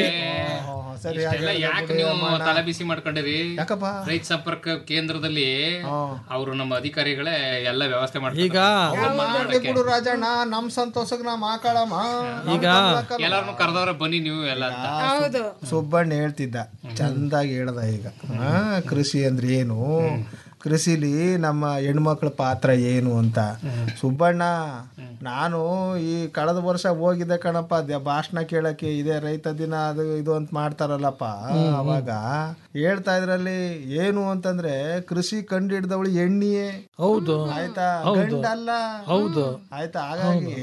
ಸರಿ ಇಷ್ಟೆಲ್ಲ ಯಾಕೆ ನೀವು ತಲೆ ಬಿಸಿ ಮಾಡ್ಕೊಂಡಿರಿ ಯಾಕಪ್ಪ ರೈತ ಸಂಪರ್ಕ ಕೇಂದ್ರದಲ್ಲಿ ಅವರು ನಮ್ಮ ಅಧಿಕಾರಿಗಳೇ ಎಲ್ಲ ವ್ಯವಸ್ಥೆ ಈಗ ಮಾಡ್ಲಿ ಬಿಡು ರಾಜಣ್ಣ ನಮ್ ಸಂತೋಷಕ್ ನಾವ್ ಹಾಕಳಮ್ಮ ಈಗ ಎಲ್ಲಾರನು ಕರೆದವ್ರೆ ಬನ್ನಿ ನೀವು ಎಲ್ಲ ಅಂತ ಹೌದು ಸುಬ್ಬಣ್ಣ ಹೇಳ್ತಿದ್ದ ಚಂದಾಗಿ ಹೇಳ್ದ ಈಗ ಆ, ಕೃಷಿ ಅಂದ್ರೆ ಏನು ಕೃಷಿಲಿ ನಮ್ಮ ಹೆಣ್ಮಕ್ಳ ಪಾತ್ರ ಏನು ಅಂತ ಸುಬ್ಬಣ್ಣ ನಾನು ಈ ಕಳೆದ ವರ್ಷ ಹೋಗಿದ್ದೆ ಕಣಪ್ಪ ಅದೇ ಭಾಷಣ ಕೇಳಕ್ಕೆ ಇದೇ ರೈತ ದಿನ ಅದು ಇದು ಅಂತ ಮಾಡ್ತಾರಲ್ಲಪ್ಪ ಅವಾಗ ಹೇಳ್ತಾ ಇದ್ರಲ್ಲಿ ಏನು ಅಂತಂದ್ರೆ ಕೃಷಿ ಕಂಡು ಹಿಡ್ದವಳು ಎಣ್ಣಿಯೇ ಹೌದು ಆಯ್ತಾ ಹೌದು. ಗಂಡಲ್ಲ ಹೌದು. ಆಯ್ತಾ ಹಾಗಾಗಿ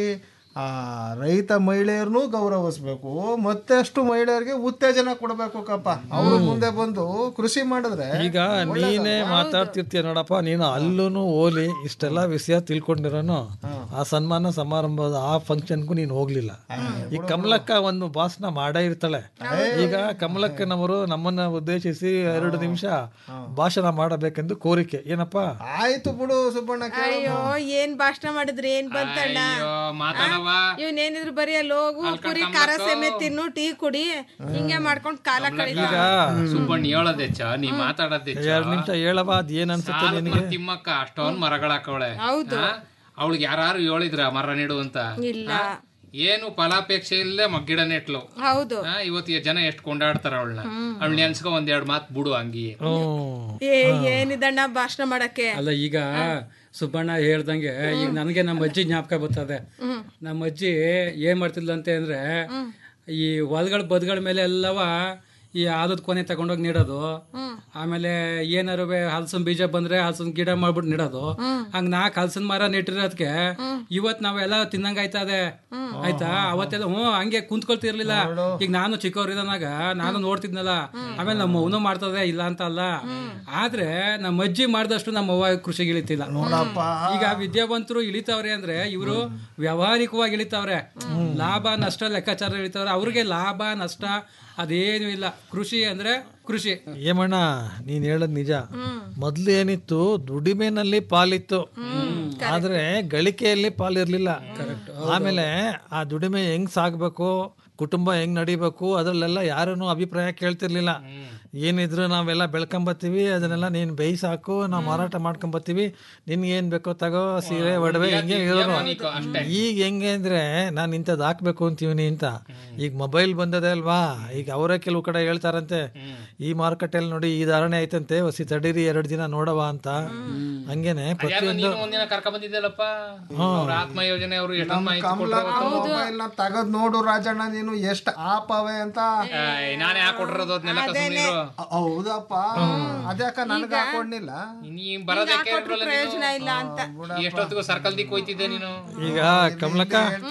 ಆ ರೈತ ಮಹಿಳೆಯರನ್ನೂ ಗೌರವಿಸ್ಬೇಕು ಮತ್ತಷ್ಟು ಮಹಿಳೆಯರಿಗೆ ಉತ್ತೇಜನ ಕೊಡಬೇಕು ಕಪ್ಪ ಅವರು ಮುಂದೆ ಬಂದು ಕೃಷಿ ಮಾಡಿದ್ರೆ ಈಗ ನೀನೇ ಮಾತಾಡ್ತಿರ್ತೀಯ ನೋಡಪ್ಪ ನೀನು ಅಲ್ಲೂ ಓಲಿ ಇಷ್ಟೆಲ್ಲ ವಿಷಯ ತಿಳ್ಕೊಂಡಿರೋನು ಆ ಸನ್ಮಾನ ಸಮಾರಂಭದ ಆ ಫಂಕ್ಷನ್ಗೂ ನೀನು ಹೋಗ್ಲಿಲ್ಲ ಈ ಕಮಲಕ್ಕ ಒಂದು ಭಾಷಣ ಮಾಡೇ ಇರ್ತಾಳೆ ಈಗ ಕಮಲಕ್ಕನವರು ನಮ್ಮನ್ನ ಉದ್ದೇಶಿಸಿ ಎರಡು ನಿಮಿಷ ಭಾಷಣ ಮಾಡಬೇಕೆಂದು ಕೋರಿಕೆ ಏನಪ್ಪ ಆಯ್ತು ಬಿಡು ಸುಬ್ಬಣ್ಣ ಅಯ್ಯೋ ಏನ್ ಭಾಷಣ ಮಾಡಿದ್ರಿ ಏನ್ ಬಂತಣ್ಣ ಮಾತಾಡವ ಇವನೇನಿದ್ರು ಬರೀ ಅಲ್ಲಿ ಹೋಗು ಪುರಿ ಖಾರ ಸೆಮೆ ತಿನ್ನು ಟೀ ಕುಡಿ ಹಿಂಗೆ ಮಾಡ್ಕೊಂಡ್ ಕಾಲ ಕಳೀತ ಸುಬ್ಬಣ್ಣ ಹೇಳೋದೆಚ್ಚ ನೀ ಮಾತಾಡೋದೆಚ್ಚ ಎರಡು ನಿಮಿಷ ಹೇಳವ ಅದ್ ಏನ್ ಅನ್ಸುತ್ತೆ ಸಾಲದ್ ನಿನಗೆ ಮರ ತಿಮ್ಮಕ್ಕ ಅಷ್ಟೊಂದ್ ಮರಗಳ ಹಾಕವಳೆ ಹೌದು. ಅವಳಿಗೆ ಯಾರು ಹೇಳಿದ್ರ ಮರ ನೆಡು ಅಂತ ಇಲ್ಲ ಆ? ಏನು ಫಲಾಪೇಕ್ಷೆ ಇಲ್ಲದೆ ಮಗ್ಗಿಡ ನೆಟ್ಲು ಹೌದು ಆ, ಇವತ್ತಿಗೆ ಜನ ಎಷ್ಟು ಕೊಂಡಾಡ್ತಾರ ಅವಳನ್ನ ಅವಳು ನೆನ್ಸ್ಕೊ ಒಂದೆರಡು ಮಾತು ಬಿಡು ಹಂಗಿಯೇ ಏ ಏನಿದಣ್ಣ ಭಾಷಣ ಮಾಡಕ್ಕೆ ಅಲ್ಲ ಈಗ ಸುಬ್ಬಣ್ಣ ಹೇಳ್ದಂಗೆ ಈಗ ನನಗೆ ನಮ್ಮ ಅಜ್ಜಿ ಜ್ಞಾಪಕ ಬರ್ತದೆ ಹ್ಮ್. ನಮ್ಮ ಅಜ್ಜಿ ಏನ್ ಮಾಡ್ತಿದ್ಲಂತೆ ಅಂದ್ರೆ ಈ ಹೊಲಗಳ ಬದುಗಳ ಮೇಲೆ ಎಲ್ಲವ ಈ ಆಲದ ಕೊನೆ ತಗೊಂಡೋಗಿ ನೀಡೋದು ಆಮೇಲೆ ಏನಾರು ಹಲಸಿನ ಬೀಜ ಬಂದ್ರೆ ಹಲಸಿನ ಗಿಡ ಮಾಡ್ಬಿಟ್ಟು ನೀಡೋದು ಹಂಗ ನಾಲ್ಕು ಹಲಸಿನ ಮರ ನೆಟ್ಟಿರೋದಕ್ಕೆ ಇವತ್ ನಾವೆಲ್ಲ ತಿನ್ನಂಗ ಆಯ್ತದೆ ಆಯ್ತಾ ಅವತ್ತೆಲ್ಲ ಹ್ಞೂ ಹಂಗೆ ಕುಂತ್ಕೊಳ್ತಿರ್ಲಿಲ್ಲ ಈಗ ನಾನು ಚಿಕ್ಕವರಿದ್ದಾನಾಗ ನಾನು ನೋಡ್ತಿದ್ನಲ್ಲ ಆಮೇಲೆ ನಮ್ಮ ಅವನು ಮಾಡ್ತದೆ ಇಲ್ಲ ಅಂತ ಅಲ್ಲ ಆದ್ರೆ ನಮ್ಮ ಅಜ್ಜಿ ಮಾಡಿದಷ್ಟು ನಮ್ಮ ಅವ್ವ ಕೃಷಿಗೆ ಇಳಿತಿಲ್ಲ ನೋಡಪ್ಪ. ಈಗ ವಿದ್ಯಾವಂತರು ಇಳಿತಾವ್ರೆ ಅಂದ್ರೆ ಇವರು ವ್ಯಾವಹಾರಿಕವಾಗಿ ಇಳಿತಾವ್ರೆ ಲಾಭ ನಷ್ಟ ಲೆಕ್ಕಾಚಾರ ಇಳಿತಾವ್ರೆ ಅವ್ರಿಗೆ ಲಾಭ ನಷ್ಟ ಅದೇನು ಇಲ್ಲ ಕೃಷಿ ಅಂದ್ರೆ ಕೃಷಿ ಏಮಣ್ಣ ನೀನ್ ಹೇಳದ್ ನಿಜ ಮೊದ್ಲು ಏನಿತ್ತು ದುಡಿಮೆನಲ್ಲಿ ಪಾಲಿತ್ತು ಆದ್ರೆ ಗಳಿಕೆಯಲ್ಲಿ ಪಾಲಿರ್ಲಿಲ್ಲ ಆಮೇಲೆ ಆ ದುಡಿಮೆ ಹೆಂಗ್ ಸಾಗ್ಬೇಕು ಕುಟುಂಬ ಹೆಂಗ್ ನಡಿಬೇಕು ಅದ್ರಲ್ಲೆಲ್ಲ ಯಾರನ್ನು ಅಭಿಪ್ರಾಯ ಕೇಳ್ತಿರ್ಲಿಲ್ಲ ಏನಿದ್ರು ನಾವೆಲ್ಲ ಬೆಳ್ಕೊಂಬತ್ತೀವಿ ಅದನ್ನೆಲ್ಲ ನೀನ್ ಬೇಯಿಸಿ ಹಾಕು ನಾವು ಮಾರಾಟ ಮಾಡ್ಕೊಂಬತ್ತೀವಿ ನಿನ್ಗೆ ಏನ್ ಬೇಕೋ ತಗೋ ಸೀರೆ ಒಡವೆ ಹಿಂಗೆ ಇರೋರು ಈಗ ಹೆಂಗೆ ಅಂದ್ರೆ ನಾನು ಇಂಥದ್ದು ಹಾಕ್ಬೇಕು ಅಂತೀವಿನಿ ಅಂತ ಈಗ ಮೊಬೈಲ್ ಬಂದದೆ ಅಲ್ವಾ ಈಗ ಅವರೇ ಕೆಲವು ಕಡೆ ಹೇಳ್ತಾರಂತೆ ಈ ಮಾರುಕಟ್ಟೆಯಲ್ಲಿ ನೋಡಿ ಈ ಧಾರಣೆ ಐತಂತೆ ಹೊಸಿ ತಡೀರಿ ಎರಡು ದಿನ ನೋಡವ ಅಂತ ಹಂಗೇನೆ ಅದ್ಯಾರೋ ಪ್ರತಿಯೊಂದು ನೀನು ಒಂದಿನ ಕರ್ಕ ಬಂದಿದ್ದಲ್ಲಪ್ಪ ಅವ್ರ ಆತ್ಮ ಯೋಜನೆ ಅವರು ಎಷ್ಟೊಂದು ಮಾಹಿತಿ ಕಮಲಕ್ಕ ಕೊಟ್ಟರು ಮೊಬೈಲ್ ನ ತಗದ್ ನೋಡು ರಾಜಣ್ಣ ನೀನು ಎಷ್ಟ್ ಆಪವೆ ಅಂತ ನಾನೇ ಹಾಕೊಟ್ಟಿರೋದು ಅದನ್ನೆಲ್ಲ ಕಸುನೀರು ಹೌದಪ್ಪ ಅದ್ಯಾಕ ನನಗ ಹಾಕೊಂಡಿಲ್ಲ ನೀ ಬರೋದಕ್ಕೆ ಇರ್ಲಿಲ್ಲ ಪ್ರಯೋಜನ ಇಲ್ಲ ಅಂತ ನೀನು. ಎಷ್ಟೊತ್ತಿಗೂ ಸರ್ಕಲ್ ದಿಕ್ ಹೋಯ್ತಿದ್ದೆ ನೀನು ಈಗ ಕಮಲಕ್ಕ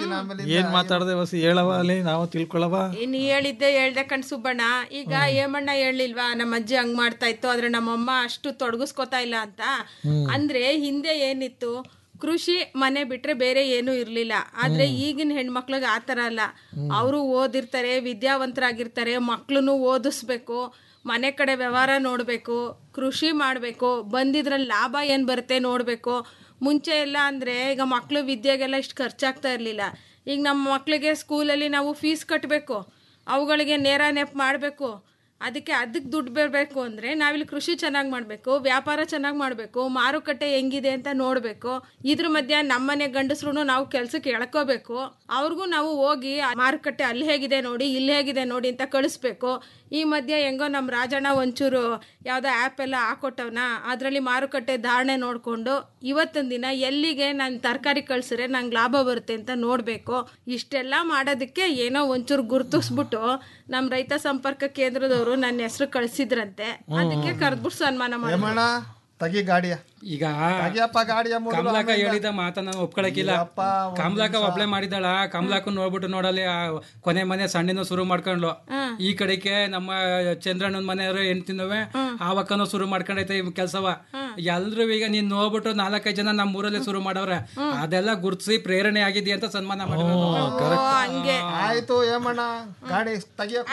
ಏನ್ ಮಾತಾಡದೆ ಹೊಸಿ ಹೇಳವ ಅಲ್ಲಿ ನಾವು ತಿಳ್ಕೊಳವ ನೀ ಹೇಳಿದ್ದೆ ಹೇಳ್ದೆ ಕಣ್ ಸುಬ್ಬಣ್ಣ ಈಗ ಏಮಣ್ಣ ಹೇಳಿಲ್ವಾ ನಮ್ಮ ಅಜ್ಜಿ ಹಂಗ್ ಮಾಡ್ತಾ ಇತ್ತು ಆದ್ರೆ ನಮ್ಮಮ್ಮ ಅಷ್ಟು ತೊಡಗಿಸ್ಕೊತಾ ಇಲ್ಲ ಅಂತ ಅಂದ್ರೆ ಹಿಂದೆ ಏನಿತ್ತು ಕೃಷಿ ಮನೆ ಬಿಟ್ರೆ ಬೇರೆ ಏನೂ ಇರ್ಲಿಲ್ಲ ಆದ್ರೆ ಈಗಿನ ಹೆಣ್ಮಕ್ಳಿಗೆ ಆ ಥರ ಅಲ್ಲ ಅವರು ಓದಿರ್ತಾರೆ ವಿದ್ಯಾವಂತರಾಗಿರ್ತಾರೆ ಮಕ್ಳನ್ನು ಓದಿಸ್ಬೇಕು ಮನೆ ಕಡೆ ವ್ಯವಹಾರ ನೋಡಬೇಕು ಕೃಷಿ ಮಾಡಬೇಕು ಬಂದಿದ್ರಲ್ಲಿ ಲಾಭ ಏನು ಬರುತ್ತೆ ನೋಡಬೇಕು ಮುಂಚೆ ಎಲ್ಲ ಅಂದರೆ ಈಗ ಮಕ್ಕಳು ವಿದ್ಯೆಗೆಲ್ಲ ಇಷ್ಟು ಖರ್ಚಾಗ್ತಾ ಇರಲಿಲ್ಲ ಈಗ ನಮ್ಮ ಮಕ್ಕಳಿಗೆ ಸ್ಕೂಲಲ್ಲಿ ನಾವು ಫೀಸ್ ಕಟ್ಟಬೇಕು ಅವುಗಳಿಗೆ ನೇರ ನೆಪ್ ಮಾಡಬೇಕು ಅದಕ್ಕೆ ಅದಕ್ಕೆ ದುಡ್ಡು ಬರಬೇಕು ಅಂದರೆ ನಾವಿಲ್ಲಿ ಕೃಷಿ ಚೆನ್ನಾಗಿ ಮಾಡಬೇಕು ವ್ಯಾಪಾರ ಚೆನ್ನಾಗಿ ಮಾಡಬೇಕು ಮಾರುಕಟ್ಟೆ ಹೆಂಗಿದೆ ಅಂತ ನೋಡಬೇಕು ಇದ್ರ ಮಧ್ಯ ನಮ್ಮನೆ ಗಂಡಸ್ರು ನಾವು ಕೆಲ್ಸಕ್ಕೆ ಎಳ್ಕೋಬೇಕು ಅವ್ರಿಗೂ ನಾವು ಹೋಗಿ ಆ ಮಾರುಕಟ್ಟೆ ಅಲ್ಲಿ ಹೇಗಿದೆ ನೋಡಿ ಇಲ್ಲಿ ಹೇಗಿದೆ ನೋಡಿ ಅಂತ ಕಳಿಸ್ಬೇಕು ಈ ಮಧ್ಯೆ ಹೆಂಗೋ ನಮ್ಮ ರಾಜಣ್ಣ ಒಂಚೂರು ಯಾವುದೋ ಆ್ಯಪ್ ಎಲ್ಲ ಹಾಕೊಟ್ಟವನ ಅದರಲ್ಲಿ ಮಾರುಕಟ್ಟೆ ಧಾರಣೆ ನೋಡಿಕೊಂಡು ಇವತ್ತಿನ ದಿನ ಎಲ್ಲಿಗೆ ನಾನು ತರಕಾರಿ ಕಳ್ಸಿದ್ರೆ ನಂಗೆ ಲಾಭ ಬರುತ್ತೆ ಅಂತ ನೋಡಬೇಕು ಇಷ್ಟೆಲ್ಲ ಮಾಡೋದಕ್ಕೆ ಏನೋ ಒಂಚೂರು ಗುರುತಿಸ್ಬಿಟ್ಟು ನಮ್ಮ ರೈತ ಸಂಪರ್ಕ ಕೇಂದ್ರದವರು ನನ್ನ ಹೆಸರು ಕಳಿಸಿದ್ರಂತೆ ಅದಕ್ಕೆ ಕರೆದ್ಬಿಟ್ಟು ಸನ್ಮಾನ ಮಾಡಿ ಏಮಣ್ಣ ತಗಿ ಗಾಡಿಯ ಈಗ ತಗಿಯಪ್ಪ ಗಾಡಿಯ ಮೊದಲು ಕಮಲಾಕ ಆಮೇಲೆ- ಹೇಳಿದ ಮಾತ ನಾನು ಒಪ್ಕೊಳಕಿಲ್ಲ ಇಲ್ಲಪ್ಪ, ಒಂದ್ ಕಮಲಾಕ ನಿಮಿಷ. ಒಬ್ಳೆ ಮಾಡಿದಾಳ ಕಮಲಾಕ ನೋಡ್ಬಿಟ್ಟು ನೋಡಲಿ ಆ ಕೊನೆ ಮನೆ ಸಣ್ಣಿನ ಶುರು ಮಾಡ್ಕೊಂಡ್ಲು ಈ ಕಡೆಗೆ ನಮ್ಮ ಚಂದ್ರಣ್ಣನ ಮನೆಯವರು ಹೆಣ್ತಿನವೆ ಆವಕ್ಕನೂ ಶುರು ಮಾಡ್ಕೊಂಡೈತೆ ಈ ಕೆಲ್ಸವ ಎಲ್ರು ಈಗ ನೀನ್ ನೋಡ್ಬಿಟ್ಟು ನಾಲ್ಕೈದು ಜನ ನಮ್ಮ ಊರಲ್ಲೇ ಶುರು ಮಾಡವ್ರೆ ಅದೆಲ್ಲ ಗುರ್ತಿಸಿ ಪ್ರೇರಣೆ ಆಗಿದೆ ಅಂತ ಸನ್ಮಾನ ಮಾಡಿರೋದು ಹಂಗೆ ಆಯ್ತು ಏಮಣ್ಣ ಗಾಡಿ ತೆಗಿಯಪ್ಪ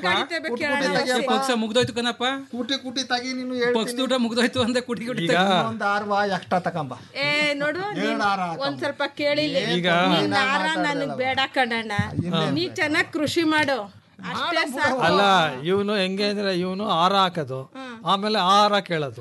ಪಕ್ಷ ಮುಗ್ದೋಯ್ತು ಕಣಪ್ಪ ಕೂಟಿ ಕೂಟಿ ತಗಿ ನೀನು ಪಕ್ಷದ ಊಟ ಮುಗ್ದೋಯ್ತು ಅಂದೆ ಕುಟಿ ಕುಟಿ ಈಗ ಒಂದ್ ಆರ್ವಾ ಎಕ್ಸ್ಟ್ರಾ ತಕೊಂಬ ಏ ನೋಡು ನೀನ್ ಏನ್ ಹಾರ ಹಾಕಮ್ಮ? ಒಂದ್ ಸ್ವಲ್ಪ ಕೇಳಿಲ್ಲ ಈಗ- ನಿನ್ ಹಾರ ನನಗ್ ಬೇಡ ಕಣಣ್ಣ ನೀ ಚೆನ್ನಾಗ್ ಕೃಷಿ ಮಾಡು ಅಷ್ಟೇ ಸಾಕು ಅಲ್ಲ ಇವನು ಹೆಂಗೆ ಅಂದ್ರೆ ಇವನು ಆರ ಹಾಕೋದು ಆಮೇಲೆ ಆಹಾರ ಕೇಳೋದು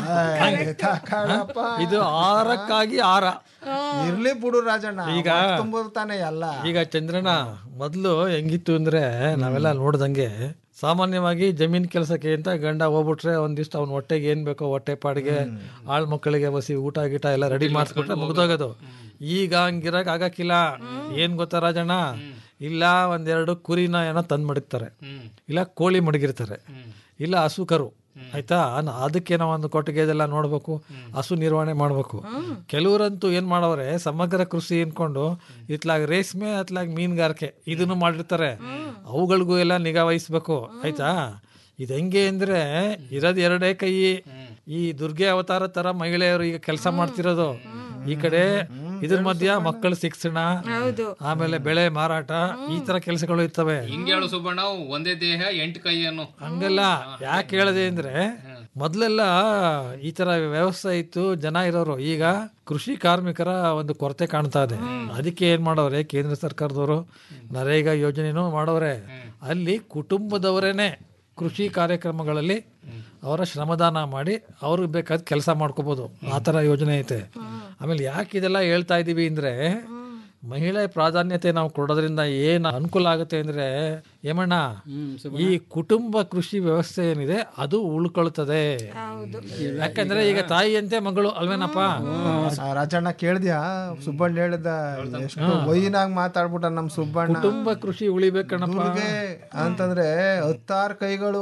ಇದು ಆಹಾರಕ್ಕಾಗಿ ಆಹಾರ ಇರ್ಲಿ ಬಿಡು ರಾಜಣ್ಣ ಈಗ ತುಂಬಿರ್ತಾನೆ ಎಲ್ಲ ಈಗ ಚಂದ್ರನ ಮೊದ್ಲು ಹೆಂಗಿತ್ತು ಅಂದ್ರೆ ನಾವೆಲ್ಲ ನೋಡ್ದಂಗೆ ಸಾಮಾನ್ಯವಾಗಿ ಜಮೀನ್ ಕೆಲಸಕ್ಕೆ ಅಂತ ಗಂಡ ಹೋಗ್ಬಿಟ್ರೆ ಒಂದಿಷ್ಟು ಅವ್ನ ಹೊಟ್ಟೆಗೆ ಏನ್ ಬೇಕೋ ಹೊಟ್ಟೆ ಪಾಡಿಗೆ ಆಳ್ ಮಕ್ಕಳಿಗೆ ಬಸಿ ಊಟ ಗೀಟ ಎಲ್ಲ ರೆಡಿ ಮಾಡಿಸ್ಬಿಟ್ರೆ ಮುಗ್ದೋಗೋದು ಈಗ ಹಂಗಿರಕ್ ಆಗಕ್ಕಿಲ್ಲ ಏನ್ ಗೊತ್ತಾ ರಾಜಣ್ಣ ಇಲ್ಲ ಒಂದೆರಡು ಕುರಿನ ಏನೋ ತಂದ್ ಮಡಗ್ತಾರೆ ಇಲ್ಲ ಕೋಳಿ ಮಡಗಿರ್ತಾರೆ ಇಲ್ಲ ಹಸು ಕರು ಆಯ್ತಾ ನ- ಅದಕ್ಕೆ ನಾವು ಒಂದು ಕೊಟ್ಟಿಗೆ ಇದೆಲ್ಲ ನೋಡ್ಬೇಕು ಹಸು ನಿರ್ವಹಣೆ ಮಾಡ್ಬೇಕು ಕೆಲವರಂತೂ ಏನ್ ಮಾಡವ್ರೆ ಸಮಗ್ರ ಕೃಷಿ ಅನ್ಕೊಂಡು ಇತ್ಲಾಗ ರೇಷ್ಮೆ ಅತ್ಲಾಗ ಮೀನುಗಾರಿಕೆ ಇದನ್ನು ಮಾಡಿರ್ತಾರೆ ಅವುಗಳಿಗೂ ಎಲ್ಲ ನಿಗಾ ವಹಿಸ್ಬೇಕು ಆಯ್ತಾ ಇದು ಹೆಂಗೆ ಅಂದ್ರೆ ಇರೋದ್ ಎರಡೇ ಕೈ ಈ ದುರ್ಗೆ ಅವತಾರ ತರ ಮಹಿಳೆಯರು ಈಗ ಕೆಲಸ ಮಾಡ್ತಿರೋದು ಈ ಕಡೆ ಇದ್ರ ಮಧ್ಯ ಮಕ್ಕಳ ಶಿಕ್ಷಣ ಹೌದು ಆಮೇಲೆ ಬೆಳೆ ಮಾರಾಟ ಈ ತರ ಕೆಲಸಗಳು ಇರ್ತವೆ ಹಿಂಗೆ ಹೇಳು ಸುಬ್ಬಣ್ಣ ಒಂದೇ ದೇಹ ಎಂಟು ಕೈ ಅನ್ನು ಹಂಗಲ್ಲ ಯಾಕೆ ಹೇಳಿದೆ ಅಂದ್ರೆ ಮೊದ್ಲೆಲ್ಲ ಈ ತರ ವ್ಯವಸ್ಥೆ ಇತ್ತು ಜನ ಇರೋರು ಈಗ ಕೃಷಿ ಕಾರ್ಮಿಕರ ಒಂದು ಕೊರತೆ ಕಾಣ್ತಾ ಇದೆ ಅದಕ್ಕೆ ಏನ್ ಮಾಡವ್ರೆ ಕೇಂದ್ರ ಸರ್ಕಾರದವರು ನರೇಗಾ ಯೋಜನೆನೂ ಮಾಡವ್ರೆ ಅಲ್ಲಿ ಕುಟುಂಬದವರೇನೆ ಕೃಷಿ ಕಾರ್ಯಕ್ರಮಗಳಲ್ಲಿ ಅವರ ಶ್ರಮದಾನ ಮಾಡಿ ಅವ್ರಿಗೆ ಬೇಕಾದ ಕೆಲಸ ಮಾಡ್ಕೋಬಹುದು ಆ ಥರ ಯೋಜನೆ ಐತೆ ಆಮೇಲೆ ಯಾಕೆ ಇದೆಲ್ಲ ಹೇಳ್ತಾ ಇದ್ದೀವಿ ಅಂದ್ರೆ ಮಹಿಳೆ ಪ್ರಾಧಾನ್ಯತೆ ನಾವು ಕೊಡೋದ್ರಿಂದ ಏನು ಅನುಕೂಲ ಆಗುತ್ತೆ ಅಂದ್ರೆ ಏಮಣ್ಣ ಈ ಕುಟುಂಬ ಕೃಷಿ ವ್ಯವಸ್ಥೆ ಏನಿದೆ ಅದು ಉಳ್ಕೊಳ್ತದೆ ಯಾಕಂದ್ರೆ ಈಗ ತಾಯಿಯಂತೆ ಮಗಳು ಅಲ್ವೇನಪ್ಪ ಆ, ರಾಜಣ್ಣ ಕೇಳ್ದ್ಯಾ ಸುಬ್ಬಣ್ಣ ಹೇಳಿದ ಎಷ್ಟು ವೈನಾಗ್ ಮಾತಾಡ್ಬಿಟ್ಟ ನಮ್ ಸುಬ್ಬಣ್ಣ ಕುಟುಂಬ ಕೃಷಿ ಉಳಿಬೇಕಣ್ಣಪ್ಪ ದುರ್ಗೆ ಅಂತಂದ್ರೆ ಹತ್ತಾರು ಕೈಗಳು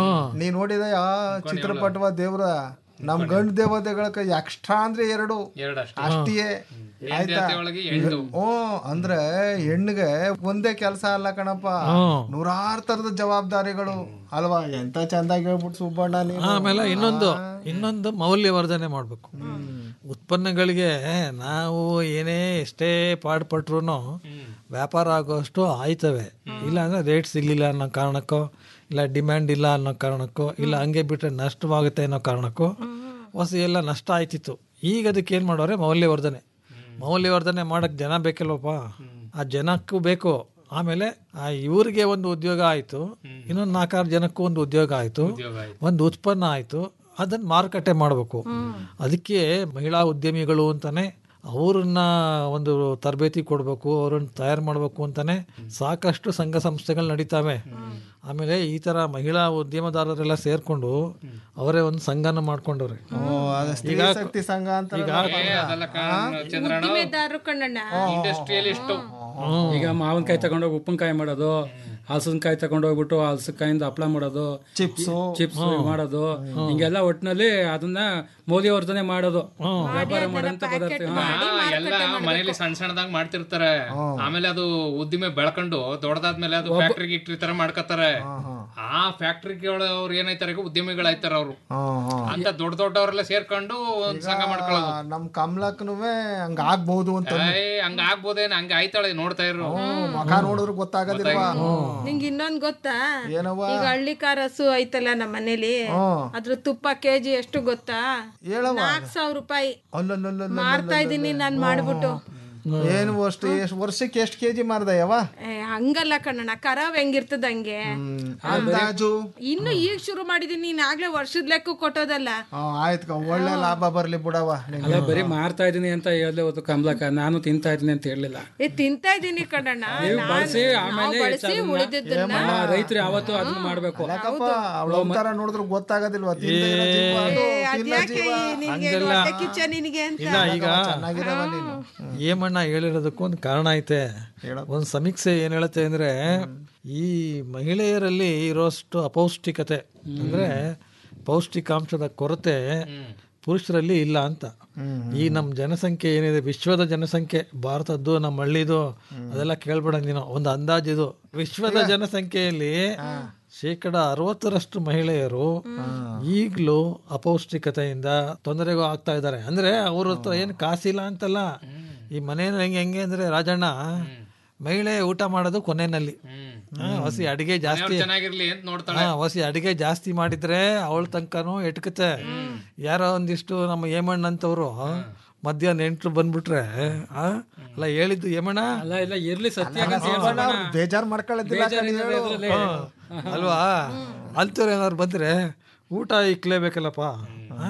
ನೀ ನೋಡಿದ ಆ ಚಿತ್ರಪಟವ ದೇವ್ರ ನಮ್ ಗಂಡು ದೇವತೆಗಳ ಎಕ್ಸ್ಟ್ರಾ ಅಂದ್ರೆ ಎರಡು ಎರಡಷ್ಟೇ. ಅಷ್ಟೇ ಹೆಣ್ ಆಯ್ತಾ ಜಾತಿಯೊಳಗೆ ಎಂಟು. ಹ್ಞೂ ಅಂದ್ರೆ ಹೆಣ್ಣಿಗೆ ಒಂದೇ ಕೆಲಸ ಅಲ್ಲ ಕಣಪ್ಪ ನೂರಾರು ತರದ ಜವಾಬ್ದಾರಿಗಳು ಅಲ್ವಾ ಎಂತ ಚಂದಾಗಿ ಹೇಳ್ಬಿಟ್ಟು ಸುಬ್ಬಣ್ಣ ನೀನು ಆಮೇಲೆ ಇನ್ನೊಂದು ಇನ್ನೊಂದು ಮೌಲ್ಯವರ್ಧನೆ ಮಾಡಬೇಕು ಉತ್ಪನ್ನಗಳಿಗೆ ನಾವು ಏನೇ ಎಷ್ಟೇ ಪಾಡ್ಪಟ್ರು ವ್ಯಾಪಾರ ಆಗೋಷ್ಟು ಆಯ್ತವೆ ಇಲ್ಲ ಅಂದ್ರೆ ರೇಟ್ ಸಿಗ್ಲಿಲ್ಲ ಅನ್ನೋ ಕಾರಣಕ್ಕೋ ಇಲ್ಲ ಡಿಮ್ಯಾಂಡ್ ಇಲ್ಲ ಅನ್ನೋ ಕಾರಣಕ್ಕೋ ಇಲ್ಲ ಹಂಗೆ ಬಿಟ್ರೆ ನಷ್ಟವಾಗುತ್ತೆ ಅನ್ನೋ ಕಾರಣಕ್ಕೋ ಹೊಸ ಎಲ್ಲ ನಷ್ಟ ಆಯ್ತಿತ್ತು ಈಗ ಅದಕ್ಕೆ ಏನು ಮಾಡೋರೆ ಮೌಲ್ಯವರ್ಧನೆ ಮೌಲ್ಯವರ್ಧನೆ ಮಾಡಕ್ ಜನ ಬೇಕಲ್ವಪ್ಪ ಆ ಜನಕ್ಕೂ ಬೇಕು ಆಮೇಲೆ ಆ ಇವ್ರಿಗೆ ಒಂದು ಉದ್ಯೋಗ ಆಯ್ತು ಇನ್ನೊಂದು ನಾಲ್ಕಾರು ಜನಕ್ಕೂ ಒಂದು ಉದ್ಯೋಗ ಆಯ್ತು ಒಂದು ಉತ್ಪನ್ನ ಆಯ್ತು ಅದನ್ನ ಮಾರುಕಟ್ಟೆ ಮಾಡಬೇಕು ಅದಕ್ಕೆ ಮಹಿಳಾ ಉದ್ಯಮಿಗಳು ಅಂತಾನೆ ಅವ್ರನ್ನ ಒಂದು ತರಬೇತಿ ಕೊಡಬೇಕು ಅವ್ರನ್ನ ತಯಾರು ಮಾಡಬೇಕು ಅಂತಾನೆ ಸಾಕಷ್ಟು ಸಂಘ ಸಂಸ್ಥೆಗಳು ನಡೀತಾವೆ ಆಮೇಲೆ ಈ ತರ ಮಹಿಳಾ ಉದ್ಯಮದಾರರೆಲ್ಲ ಸೇರ್ಕೊಂಡು ಅವರೇ ಒಂದು ಸಂಘನ ಮಾಡ್ಕೊಂಡವ್ರೆ ಅದು ಸ್ತ್ರೀ ಈಗ- ಶಕ್ತಿ ಸಂಘ ಅಂತ ಈಗ ಉದ್ದಿಮೆದಾರರು ಕಣ್ಣಣ್ಣ ಇಂಡಸ್ಟ್ರಿಯಲಿಸ್ಟ್ ಈಗ ಮಾವಿನಕಾಯಿ ತಗೊಂಡೋಗಿ ಉಪ್ಪಿನಕಾಯಿ ಮಾಡೋದು ಹಲಸಿನಕಾಯಿ ತಗೊಂಡೋಗ್ಬಿಟ್ಟು ಹಲಸಿನಕಾಯಿಂದ ಹಪ್ಪಳ ಮಾಡೋದು ಚಿಪ್ಸ್ ಚಿಪ್ಸ್ ಮಾಡೋದು ಹಿಂಗೆಲ್ಲ ಒಟ್ಟಿನಲ್ಲಿ ಅದನ್ನ ಮೌಲ್ಯವರ್ಧನೆ ಮಾಡೋದು ವ್ಯಾಪಾರ ಮಾಡೋಂಥ ಪದಾರ್ಥ ಹಾ. ಎಲ್ಲ ಮನೇಲಿ ಸಣ್ಣ ಸಣ್ಣದಾಗ ಮಾಡ್ತಿರ್ತಾರೆ ಆಮೇಲೆ ಅದು ಉದ್ದಿಮೆ ಬೆಳ್ಕೊಂಡು ದೊಡ್ಡದಾದ್ಮೇಲೆ ಅದು ಫ್ಯಾಕ್ಟ್ರಿ ಗಿಕ್ಟ್ರಿ ತರ ಮಾಡ್ಕೊತಾರೆ ಆ ಫ್ಯಾಕ್ಟ್ರಿಗಳು ಅವ್ರು ಏನೈತಾರೆ ಈಗ ಉದ್ಯಮಿಗಳಾಯ್ತಾರ ಅವರು ಅಂತ ದೊಡ್ಡ ದೊಡ್ಡವರೆಲ್ಲ ಸೇರ್ಕೊಂಡು ಒಂದ್ ಸಂಘ ಮಾಡ್ಕೊಳ್ಳೋದು ನಮ್ ಕಮಲಕ್ನು ಹಂಗ ಆಗ್ಬಹುದು ಅಂತ ಏ, ಹಂಗ ಆಗ್ಬೋದೇನ ಹಂಗ ಆಯ್ತಾಳೆ ನೋಡ್ತಾ ಇರು ಮಖ ನೋಡಿದ್ರು ಗೊತ್ತಾಗೋದಿಲ್ವಾ ನಿಂಗೆ ಇನ್ನೊಂದ್ ಗೊತ್ತಾ ಏನವ್ವ? ಈಗ ಹಳ್ಳಿ ಕಾರ್ ಹಸು ಐತಲ್ಲ ನಮ್ಮ ಮನೇಲಿ ಹ್ಮ್. ಅದ್ರ ತುಪ್ಪ ಕೆಜಿ ಎಷ್ಟು ಗೊತ್ತಾ ಹೇಳವ್ವ. ನಾಲ್ಕ್ ಸಾವಿರ ರೂಪಾಯಿ ಅಲ್ಲಲ್ಲಲ್ಲ ಮಾರ್ತಾ ಇದೀನಿ ನಾನ್ ಮಾಡ್ಬಿಟ್ಟು ಏನು ಅಷ್ಟು ಎಷ್ಟು ವರ್ಷಕ್ಕೆ ಎಷ್ಟು ಕೆಜಿ ಮಾರ್ದ ಯಾವ ಏ, ಹಂಗಲ್ಲ ಕಣ್ಣಣ್ಣ ಕರಾವ್ ಹೆಂಗಿರ್ತದ ಹಂಗೆ ಅಂದಾಜು ಇನ್ನು ಈಗ ಶುರು ಮಾಡಿದೀನಿ ನೀನ್ ಆಗ್ಲೇ ವರ್ಷದ ಲೆಕ್ಕ ಕೊಟ್ಟೋದಲ್ಲ ಆ, ಆಯ್ತು ಕ- ಒಳ್ಳೆ ಲಾಭ ಬರ್ಲಿ ಬಿಡವ ಅಲ್ಲ ಬರೀ ಮಾರ್ತಾ ಇದೀನಿ ಅಂತ ಹೇಳದೆ ಹೊತ್ತು ಕಮಲಕ್ಕ ನಾನು ತಿಂತಾ ಇದೀನಿ ಅಂತ ಹೇಳಲಿಲ್ಲ ಏ ತಿಂತಾ ಇದೀನಿ ಕಣ್ಣಣ್ಣ ನೀವು ನಾನ್- ಬಳಸಿ ನಾವ್ ಆಮೇಲೆ ಬಳಸಿ ಉಳಿದಿದ್ದನ್ನ ರೈತರು ಯಾವತ್ತು ಅದನ್ನ ಮಾಡ್ಬೇಕು ಅವಳ ಒಂಥರ ನೋಡಿದ್ರು ಗೊತ್ತಾಗೋದಿಲ್ವಾ ತಿಂದೇ ಇರೋ ಜೀವ ಅದು, ಏ, ತಿನ್ನೋ ಅದ್ಯಾಕೆ ಜೀವ. ಈ ನಿನ್ಗೆ ಹಂಗೆಲ್ಲ. ಹೊಟ್ಟೆ ಕಿಚ್ಚ ನಿನಗೆ ಅಂತ ಇಲ್ಲ ಈಗ ಚೆನ್ನಾಗಿರವ ನೀನು ಏಮಣ್ಣ ಹೇಳಿರೋದಕ್ಕೂ ಒಂದು ಕಾರಣ ಐತೆ ಒಂದು ಸಮೀಕ್ಷೆ ಏನ್ ಹೇಳುತ್ತೆ ಅಂದ್ರೆ ಈ ಮಹಿಳೆಯರಲ್ಲಿ ಇರೋಷ್ಟು ಅಪೌಷ್ಟಿಕತೆ ಅಂದ್ರೆ ಪೌಷ್ಟಿಕಾಂಶದ ಕೊರತೆ ಪುರುಷರಲ್ಲಿ ಇಲ್ಲ ಅಂತ ಈ ನಮ್ಮ ಜನಸಂಖ್ಯೆ ಏನಿದೆ ವಿಶ್ವದ ಜನಸಂಖ್ಯೆ ಭಾರತದ್ದು ನಮ್ಮ ಹಳ್ಳಿದು ಅದೆಲ್ಲ ಕೇಳ್ಬೇಡ ನೀನು ಒಂದು ಅಂದಾಜಿದು ವಿಶ್ವದ ಜನಸಂಖ್ಯೆಯಲ್ಲಿ ಶೇಕಡ ಅರವತ್ತರಷ್ಟು ಮಹಿಳೆಯರು ಈಗಲೂ ಅಪೌಷ್ಟಿಕತೆಯಿಂದ ತೊಂದರೆಗೂ ಆಗ್ತಾ ಇದ್ದಾರೆ ಅಂದ್ರೆ ಅವ್ರ ಹತ್ರ ಏನು ಕಾಸಿಲ್ಲ ಅಂತಲ್ಲ ಈ ಮನೇಲಿ ಹೆಂಗೆ ಹೆಂಗೆ ಅಂದ್ರೆ ರಾಜಣ್ಣ ಮಹಿಳೆ ಊಟ ಮಾಡೋದು ಕೊನೆಯಲ್ಲಿ ಹಾ, ಹಸಿ ಅಡಿಗೆ ಜಾಸ್ತಿ ಚೆನ್ನಾಗಿರ್ಲಿ ಅಂತ ನೋಡ್ತಾಳೆ ಹಾ ಹೊಸಿ ಅಡಿಗೆ ಜಾಸ್ತಿ ಮಾಡಿದ್ರೆ ಅವಳ ತನಕನೂ ಎಟ್ಕತ್ತೆ ಯಾರೋ ಒಂದಿಷ್ಟು ನಮ್ಮ ಹೇಮಣ್ಣ ಅಂತವ್ರು ಮಧ್ಯಾಹ್ನ ಎಂಟ್ರು ಬಂದ್ಬಿಟ್ರೆ ಆ ಅಲ್ಲ ಹೇಳಿದ್ದು ಹೇಮಣ್ಣ ಅಲ್ಲ ಇಲ್ಲ ಇರ್ಲಿ ಸತ್ಯ ಅಂತ ಸುಬ್ಬಣ್ಣ ಹೇಳ್ಸೋಣ. ಅವ್ರು ಬೇಜಾರ್ ಮಾಡ್ಕೊಳ್ಳೋದಿಲ್ಲ ಕಣೆ ಬೇಜಾರಿಲ್ಲ ಹೇಳು. ಇದ್ರಲ್ಲಿ. ಅಲ್ವಾ ಅಂತವ್ರು ಏನಾದ್ರು ಬಂದ್ರೆ ಊಟ ಇಕ್ಲೇಬೇಕಲ್ಲಪ್ಪ ಆ?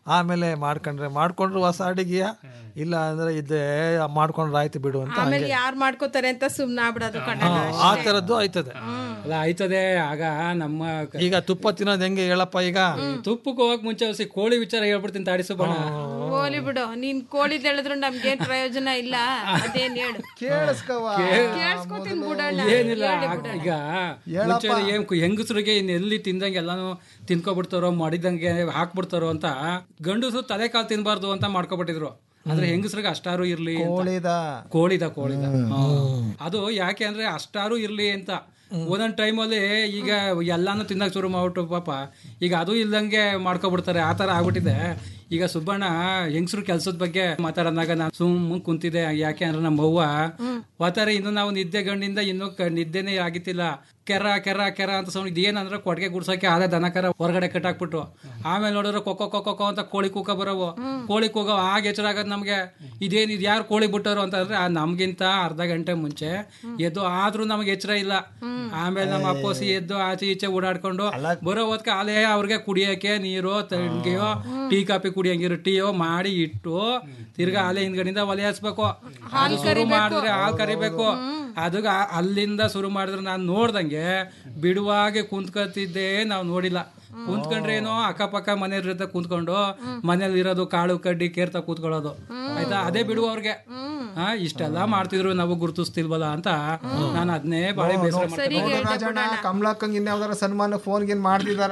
ಆಮೇಲೆ ಮಾಡ್ಕೊಂಡ್ರೆ ಮಾಡ್ಕೊಂಡ್ರೆ ಹೊಸ ಅಡಿಗೆಯ ಇಲ್ಲ ಅಂದ್ರೆ ಇದೇ ಮಾಡ್ಕೊಂಡ್ರೆ ಆಯ್ತು ಬಿಡು ಅಂತ ಆಮೇಲೆ ಹಂಗೆ ಯಾರು ಮಾಡ್ಕೋತಾರೆ ಅಂತ ಸುಮ್ನ ಆಗ್ಬಿಡೋದು ಕಣ ಆ ತರದ್ದು ಆಯ್ತದೆ ಅಲ್ಲ ಆಯ್ತದೆ ಆಗ ನಮ್ಮ ಈಗ ತುಪ್ಪ ತಿನ್ನೋದು ಹೆಂಗೆ ಹೇಳಪ್ಪ ಈಗ ತುಪ್ಪಕ್ಕೆ ಹೋಗಕ್ ಮುಂಚೆ ಹೊಸಿ ಕೋಳಿ ವಿಚಾರ ಹೇಳ್ಬಿಡ್ತೀನಿ ತಾಡಿಸು ಬಣ ಹೋಲಿ ಬಿಡು ನೀನ್ ಕೋಳಿ ಹೇಳಿದ್ರು ನಮ್ಗೇನ್ ಪ್ರಯೋಜನ ಇಲ್ಲ ಅದೇನ್ ಹೇಳು ಕೇಳಿಸ್ಕವ ಕೇಳಿಸ್ಕೊತೀನಿ ಬಿಡೋಣ ಏನಿಲ್ಲ ಆಗ- ಈಗ ಮುಂಚೆ ಏನ್ ಕು- ಹೆಂಗಸ್ರಿಗೆ ಇನ್ ಎಲ್ಲಿ ತಿಂದಂಗೆ ಎಲ್ಲಾನು ತಿನ್ಕೊಬಿಡ್ತಾರೋ ಮಡಿದಂಗೆ ಹಾಕ್ಬಿಡ್ತಾರೋ ಅಂತ ಗಂಡಸರು ತಲೆ ಕಾಲು ತಿನ್ಬಾರ್ದು ಅಂತ ಮಾಡ್ಕೊಬಿಟ್ಟಿದ್ರು ಆದ್ರೆ ಹೆಂಗಸ್ರಿಗೆ ಅಷ್ಟಾರು ಇರ್ಲಿ ಅಂತ. ಕೋಳಿದ ಕೋಳಿದ ಕೋಳಿದ ಹಾ. ಅದು ಯಾಕೆ ಅಂದ್ರೆ ಅಷ್ಟಾರು ಇರ್ಲಿ ಅಂತ ಒಂದೊಂದ್ ಟೈಮಲ್ಲಿ ಈಗ ಎಲ್ಲಾನು ತಿನ್ನಕ್ ಶುರು ಮಾಡ್ಬಿಟ್ಟು ಪಾಪ ಈಗ ಅದು ಇಲ್ದಂಗೆ ಮಾಡ್ಕೊಬಿಡ್ತಾರೆ ಆ ತರ ಆಗ್ಬಿಟ್ಟಿದೆ ಈಗ ಸುಬ್ಬಣ್ಣ ಹೆಂಗಸ್ರು ಕೆಲ್ಸದ ಬಗ್ಗೆ ಮಾತಾಡೋದಾಗ ನಾನು ಸುಮ್ಮ ಕುಂತಿದ್ದೆ ಯಾಕೆ ಅಂದ್ರೆ ನಮ್ಮ ಅವ್ವ ವಾತಾರೆ ಇನ್ನು ನಾವು ನಿದ್ದೆ ಗಂಡಿಂದ ಇನ್ನೂ ಕ- ನಿದ್ದೆನೇ ಆಗಿತ್ತಿಲ್ಲ ಕೆರ ಕೆರ ಕೆರ ಅಂತ ಸೌಂಡ್ ಇದೇನಂದ್ರೆ ಕೊಟ್ಟಿಗೆ ಗುಡ್ಸಕ್ಕೆ ಆದ ದನ ಕರ ಹೊರಗಡೆ ಕಟ್ಟಾಕ್ಬಿಟ್ಟು ಆಮೇಲೆ ನೋಡಿದ್ರೆ ಕೊಕ್ಕೋ ಕೊಕ್ಕೋ ಕೊಕ್ಕೋ ಅಂತ ಕೋಳಿ ಕೂಕ ಬರೋವು ಕೋಳಿ ಕೂಗ ಆಗ ಎಚ್ಚರ ಆಗದ್ ನಮ್ಗೆ ಇದೇನ್ ಇದು ಯಾರು ಕೋಳಿ ಬಿಟ್ಟರು ಅಂತ ಅಂದ್ರೆ ಆ ನಮ್ಗಿಂತ ಅರ್ಧ ಗಂಟೆ ಮುಂಚೆ ಎದ್ದು ಆದ್ರೂ ನಮ್ಗೆ ಎಚ್ಚರ ಇಲ್ಲ ಆಮೇಲೆ ನಮ್ಮ ಅಪ್ಪೋಸಿ ಎದ್ದು ಆಚೆ ಈಚೆ ಓಡಾಡ್ಕೊಂಡು ಬರೋ ಹೊತ್ಕ ಅಲ್ಲೇ ಅವ್ರಿಗೆ ಕುಡಿಯಕ್ಕೆ ನೀರು ತಣ್ಣಗೆಯೋ ಟೀ ಕಾಫಿ ಕುಡಿಯಂಗಿರೋ ಟೀಯೋ ಮಾಡಿ ಇಟ್ಟು ತಿರ್ಗಾ ಅಲೆ ಹಿಂದ್ಗಡೆಯಿಂದ ಒಲೆ ಹಚ್ಬೇಕು ಅದು ಶುರು ಮಾಡಿದ್ರೆ ಹಾಲು ಕರಿಬೇಕು ಅದಕ್ಕೆ ಆ- ಅಲ್ಲಿಂದ ಶುರು ಮಾಡಿದ್ರೆ ನಾನು ನೋಡ್ದಂಗೆ ಬಿಡುವಾಗೆ ಕುಂತ್ಕೊತಿದ್ದೆ ನಾವು ನೋಡಿಲ್ಲ ಕುಂತ್ಕೊಂಡ್ರೆ ಏನೋ ಅಕ್ಕಪಕ್ಕ ಮನೆ ಜೊತೆ ಕುಂತ್ಕೊಂಡು ಮನೇಲಿ ಇರೋದು ಕಾಳು ಕಡ್ಡಿ ಕೇರ್ತಾ ಕೂತ್ಕೊಳ್ಳೋದು ಆಯ್ತಾ ಅದೇ ಬಿಡುವ ಅವ್ರಿಗೆ ಹಾ ಇಷ್ಟೆಲ್ಲ ಮಾಡ್ತಿದ್ರು ನಾವು ಗುರುತಿಸ್ತಿಲ್ವಲ್ಲ ಅಂತ ನಾನು ಅದನ್ನೇ ಬಾಳೆ ಬೇಸರ ಮಾಡ್ತೀನಿ ರಾಜಣ್ಣ ಕಮಲಕ್ಕಂಗ್ ಇನ್ಯಾವ್ದಾರ ಸನ್ಮಾನ ಫೋನ್ ಗಿನ್ ಮಾಡ್ತಿದಾರ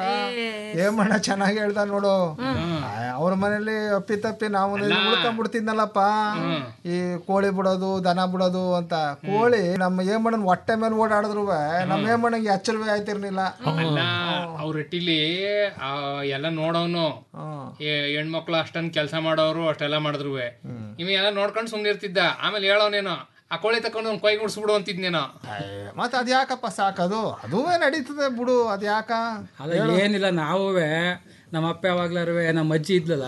ಏಮಣ್ಣ ಚೆನ್ನಾಗಿ ಹೇಳ್ದ ನೋಡು ಅವ್ರ ಮನೇಲಿ ಅಪ್ಪಿ ತಪ್ಪಿ ನಾವು ಉಳ್ಕೊಂಡ್ಬಿಡ್ತಿದ್ನಲ್ಲಪ್ಪ ಈ ಕೋಳಿ ಬಿಡೋದು ದನ ಬಿಡೋದು ಅಂತ ಕೋಳಿ ನಮ್ಮ ಏಮಣ್ಣನ್ ಹೊಟ್ಟೆ ಮೇಲೆ ಓಡಾಡಿದ್ರು ನಮ್ಮ ಏಮಣ್ಣಂಗೆ ಎಚ್ಚರವೇ ಆಯ್ತಿರ್ಲಿಲ್ಲ ಅಲ್ಲ ಅವ್ರ ಹಟ್ಟಿಲಿ ಆ, ಎಲ್ಲ ನೋಡೋನು ಹೆಣ್ಮಕ್ಳು ಅಷ್ಟೊಂದ್ ಕೆಲಸ ಮಾಡೋರು ಅಷ್ಟೆಲ್ಲ ಮಾಡಿದ್ರು ಇವ ಎಲ್ಲ ನೋಡ್ಕೊಂಡು ಸುಮ್ನೆ ಇರ್ತಿದ್ದ ಆಮೇಲೆ ಹೇಳೋನೇನೋ ಆ ಕೋಳಿ ತಕೊಂಡು ಒಂದ್ ಕೊಯ್ ಗುಡ್ಸ್ಬಿಡು ಅಂತಿದ್ನೇನೋ ಮತ್ತೆ ಅದ್ಯಾಕಪ್ಪ ಸಾಕದು ಅದುವೇ ನಡೀತದೆ ಬಿಡು ಅದ್ಯಾಕ ಅಲ್ಲ ಏನಿಲ್ಲ ನಾವುವೇ ನಮ್ಮ ಅಪ್ಪ ಯಾವಾಗ್ಲಾರುವೆ ನಮ್ಮ ಅಜ್ಜಿ ಇದ್ಲಲ್ಲ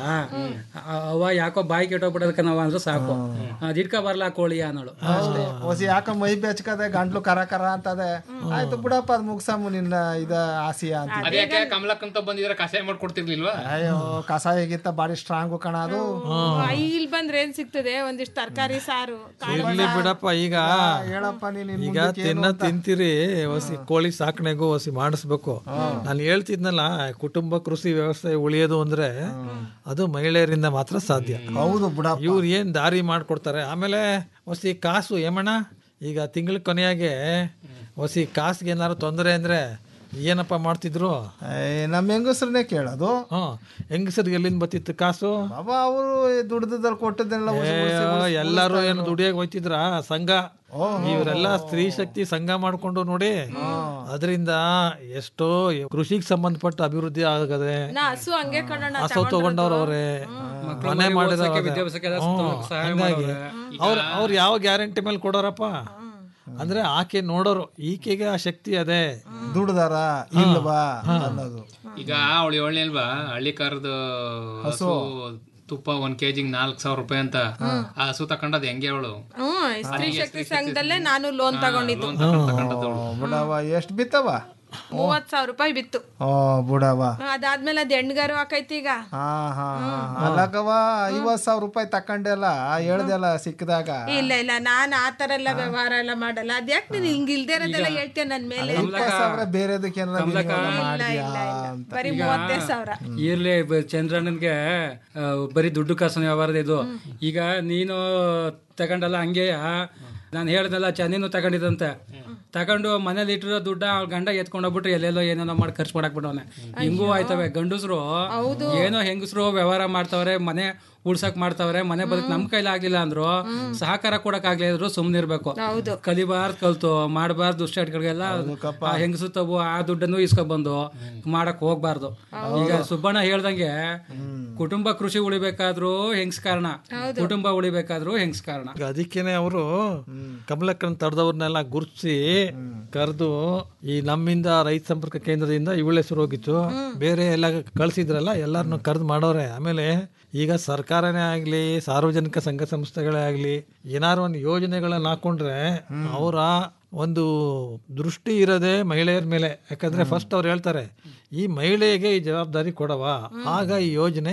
ಆ- ಅವ ಯಾಕೋ ಬಾಯಿ ಕೆಟ್ಟೋಗ್ಬಿಡೋದಕ್ಕೆ ನಾವು ಅಂದ್ರೆ ಸಾಕು ಅದಿಡ್ಕ ಬರ್ಲಾ ಕೋಳಿ ಅನ್ನೋಳು ಅಷ್ಟೇ ಹೊಸಿ ಯಾಕ ಮೈ ಬೆಚ್ಕದೆ ಗಂಟ್ಲು ಕರ ಕರ ಅಂತದೆ ಆಯ್ತು ಬಿಡಪ್ಪ ಅದ್ ಮುಗ್ಸಮ್ಮು ನಿನ್ನ ಇದ ಆಸಿಯ ಅಂತ ಅದ್ಯಾಕೆ ಕಮಲಕ್ಕಂತ ಬಂದಿದ್ರೆ ಕಷಾಯ ಮಾಡ್ಕೊಡ್ತಿರ್ಲಿಲ್ವಾ ಅಯ್ಯೋ ಕಸಾಯಿಗಿಂತ ಬಾರಿ ಸ್ಟ್ರಾಂಗು ಕಣ ಅದು ಇಲ್ಲಿ ಬಂದ್ರೆ ಏನ್ ಸಿಗ್ತದೆ ಒಂದಿಷ್ಟು ತರಕಾರಿ ಸಾರು ಕಾಳು ಇರ್ಲಿ ಬಿಡಪ್ಪ ಈಗ ಹೇಳಪ್ಪ ನೀನ್ ಈಗ ತಿನ್ನ ತಿಂತೀರಿ ಹೊಸಿ ಕೋಳಿ ಸಾಕಣೆಗೂ ಹೊಸಿ ಮಾಡಿಸ್ಬೇಕು ನಾನು ಹೇಳ್ತಿದ್ನಲ್ಲ ಕುಟುಂಬ ಕೃಷಿ ವ್ಯವಸ್ಥೆ ಉಳಿಯೋದು ಅಂದ್ರೆ ಅದು ಮಹಿಳೆಯರಿಂದ ಮಾತ್ರ ಸಾಧ್ಯ ಹೌದು ಬಿಡ ಇವ್ರು ಏನ್ ದಾರಿ ಮಾಡ್ಕೊಡ್ತಾರೆ ಆಮೇಲೆ ಹೊಸಿ ಕಾಸು ಏಮಣ್ಣ ಈಗ ತಿಂಗಳ ಕೊನೆಯಾಗೆ ಹೊಸಿ ಕಾಸಿಗೆ ಏನಾದ್ರು ತೊಂದರೆ ಅಂದ್ರೆ ಏನಪ್ಪ ಮಾಡ್ತಿದ್ರು ನಮ್ಮ ಹೆಂಗಸ್ರನ್ನೇ ಕೇಳೋದು ಹ್ಮ್ ಹೆಂಗಸರಿಗೆ ಎಲ್ಲಿಂದ ಬತ್ತಿತ್ತು ಕಾಸು ಬಾಬಾ ಅವರು ದುಡ್ದದಲ್ಲಿ ಕೊಟ್ಟದನ್ನೆಲ್ಲ ಉಳ್ಸಿ, ಉಳ್ಸಿ, ಏ, ಉಳ್ಸಿ, ಎಲ್ಲಾರು ಉಳಿಸ್ತಾ ಏನು ದುಡಿಯಾಗ ಹೋಯ್ತಿದ್ರ ಸಂಘ ಇವರೆಲ್ಲ ಸ್ತ್ರೀ ಶಕ್ತಿ ಸಂಘ ಮಾಡ್ಕೊಂಡು ನೋಡಿ ಅದರಿಂದ ಎಷ್ಟೋ ಕೃಷಿಗೆ ಸಂಬಂಧಪಟ್ಟ ಅಭಿವೃದ್ಧಿ ಆಗದೆ ನಾ ಹಸು ಹಂಗೆ ಕಣಣ್ಣ ಹಸು ತಗೊಂಡವ್ರು ಅವ್ರೆ ಮನೆ ಮಾಡಿದವ್ರು ವಿದ್ಯಾಭ್ಯಾಸಕ್ಕೆಲ್ಲ ಸಹಾಯ ಹಂಗಾಗಿ ಮಾಡೋರೆ. ಅವ್ರ ಅವ್ರು ಯಾವ ಗ್ಯಾರಂಟಿ ಮೇಲೆ ಕೊಡೋರಪ್ಪ ಅಂದ್ರೆ ಆಕೆ ನೋಡೋರು ಈಕೆಗೆ ಆ ಶಕ್ತಿ ಅದೇ ದುಡ್ದಾರ ಇಲ್ವಾ ಅನ್ನೋದು ಈಗ ಅವಳು ಹೇಳಲ್ವಾ ಹಳ್ಳಿ ಕಾರದ ಹಸು ತುಪ್ಪ ಒಂದ್ ಕೆಜಿಗ್ ನಾಲ್ಕ್ ಸಾವಿರ ರೂಪಾಯಿ ಅಂತ ಆ ಹಸು ತಕೊಂಡದ್ ಹೆಂಗೆ ಅವಳು ಹ್ಮ್ ಸ್ತ್ರೀ ಶಕ್ತಿ ಸಂಘದಲ್ಲೇ ನಾನು ಲೋನ್ ತಗೊಂಡಿದ್ದು ಬಿಡವ ಎಷ್ಟ್ ಬಿತ್ತವ ಮೂವತ್ ಸಾವಿರ ರೂಪಾಯಿ ಬಿತ್ತು ಓ ಬಿಡವ ಅದಾದ್ಮೇಲೆ ಅದ್ ಹೆಣ್ಗಾರು ಹಾಕೈತಿ ಈಗ ಹಾ ಹಾ ಅಲ್ಲಕವ ಐವತ್ ಸಾವಿರ ರೂಪಾಯಿ ತಕೊಂಡೆಲ್ಲ ಹೇಳ್ದೆಲ್ಲ ಸಿಕ್ಕಿದಾಗ ಇಲ್ಲ ಇಲ್ಲ ನಾನ್ ಆ ತರ ಎಲ್ಲ ವ್ಯವಹಾರ ಎಲ್ಲ ಮಾಡಲ್ಲ ಅದ್ಯಾಕ್ ನೀನ್ ಹಿಂಗ್ ಇಲ್ದೇ ಇರೋದೆಲ್ಲ ಹೇಳ್ತೀಯ ನನ್ ಮೇಲೆ ಇಪ್ಪತ್ ಸಾವಿರ ಬೇರೆದಕ್ಕೆ ಏನಾರ ಕಮಲಕ್ಕ. ವಿನಿಯೋಗ ಇಲ್ಲ ಮಾಡ್ದ್ಯಾ ಇಲ್ಲ ಇಲ್ಲ ಅಂತ ಬರೀ ಮೂವತ್ತೇ ಸಾವಿರ ಇರ್ಲಿ ಬ- ಚಂದ್ರಣ್ಣನ್ಗೆ ಆ, ಬರೀ ದುಡ್ಡು ಕಾಸಿನ ವ್ಯವಹಾರದ ಇದು ಈಗ ನೀನು ತಗೊಂಡಲ್ಲ ಹಂಗೆ ನಾನು ಹೇಳ್ದಲ್ಲ ಚ ನೀನು ತಗೊಂಡಿದಂತೆ ತಗೊಂಡು ಮನೇಲಿ ಇಟ್ಟಿರೋ ದುಡ್ಡ ಅವ್ಳ ಗಂಡ ಎತ್ಕೊಂಡು ಹೋಗ್ಬಿಟ್ರೆ ಎಲ್ಲೆಲ್ಲೋ ಏನೇನೋ ಮಾಡಿ ಖರ್ಚು ಮಾಡಕ್ ಬಿಡವನೆ ಹಿಂಗೂ ಆಯ್ತವೆ ಗಂಡಸ್ರು ಏನೋ ಹೆಂಗಸ್ರು ವ್ಯವಹಾರ ಮಾಡ್ತಾವ್ರೆ ಮನೆ ಉಳ್ಸಕ್ ಮಾಡ್ತಾವ್ರೆ ಮನೆ ಬದುಕ್ ನಮ್ ಕೈಲಿ ಆಗ್ಲಿಲ್ಲ ಅಂದ್ರು ಸಹಕಾರ ಕೊಡಕ್ ಆಗ್ಲಿಲ್ಲ ಅಂದ್ರು ಸುಮ್ನೆ ಇರ್ಬೇಕು ಕಲಿಬಾರ್ದು ಕಲ್ತು ಮಾಡಬಾರ್ದು ದುಶ್ಚಟಗಳಿಗೆಲ್ಲ ಆ ಹೆಂಗಸು ತಗೋ ಆ ದುಡ್ಡನ್ನು ಇಸ್ಕೊಂಡ್ ಬಂದು ಮಾಡಕ್ ಹೋಗ್ಬಾರ್ದು ಈಗ ಸುಬ್ಬಣ್ಣ ಹೇಳ್ದಂಗೆ ಕುಟುಂಬ ಕೃಷಿ ಉಳಿಬೇಕಾದ್ರೂ ಹೆಂಗ್ಸ್ ಕಾರಣ ಕುಟುಂಬ ಉಳಿಬೇಕಾದ್ರೂ ಹೆಂಗ್ಸ್ ಕಾರಣ ಈಗ ಅದಕ್ಕೇನೆ ಅವರು ಕಮಲಕ್ಕನ ತಡೆದವ್ರನ್ನೆಲ್ಲ ಗುರುತಿಸಿ ಕರೆದು ಈ ನಮ್ಮಿಂದ ರೈತ ಸಂಪರ್ಕ ಕೇಂದ್ರದಿಂದ ಇವಳ ಹೆಸರು ಹೋಗಿತ್ತು ಬೇರೆ ಎಲ್ಲ ಕಳ್ಸಿದ್ರಲ್ಲ ಎಲ್ಲಾರನ್ನು ಕರೆದು ಮಾಡೋರೆ ಆಮೇಲೆ ಈಗ ಸರ್ಕಾರನೇ ಆಗ್ಲಿ ಸಾರ್ವಜನಿಕ ಸಂಘ ಸಂಸ್ಥೆಗಳೇ ಆಗ್ಲಿ ಏನಾರು ಒಂದು ಯೋಜನೆಗಳನ್ನ ಹಾಕೊಂಡ್ರೆ ಅವರ ಒಂದು ದೃಷ್ಟಿ ಇರೋದೇ ಮಹಿಳೆಯರ ಮೇಲೆ ಯಾಕಂದ್ರೆ ಫಸ್ಟ್ ಅವ್ರು ಹೇಳ್ತಾರೆ ಈ ಮಹಿಳೆಗೆ ಈ ಜವಾಬ್ದಾರಿ ಕೊಡವ ಆಗ ಈ ಯೋಜನೆ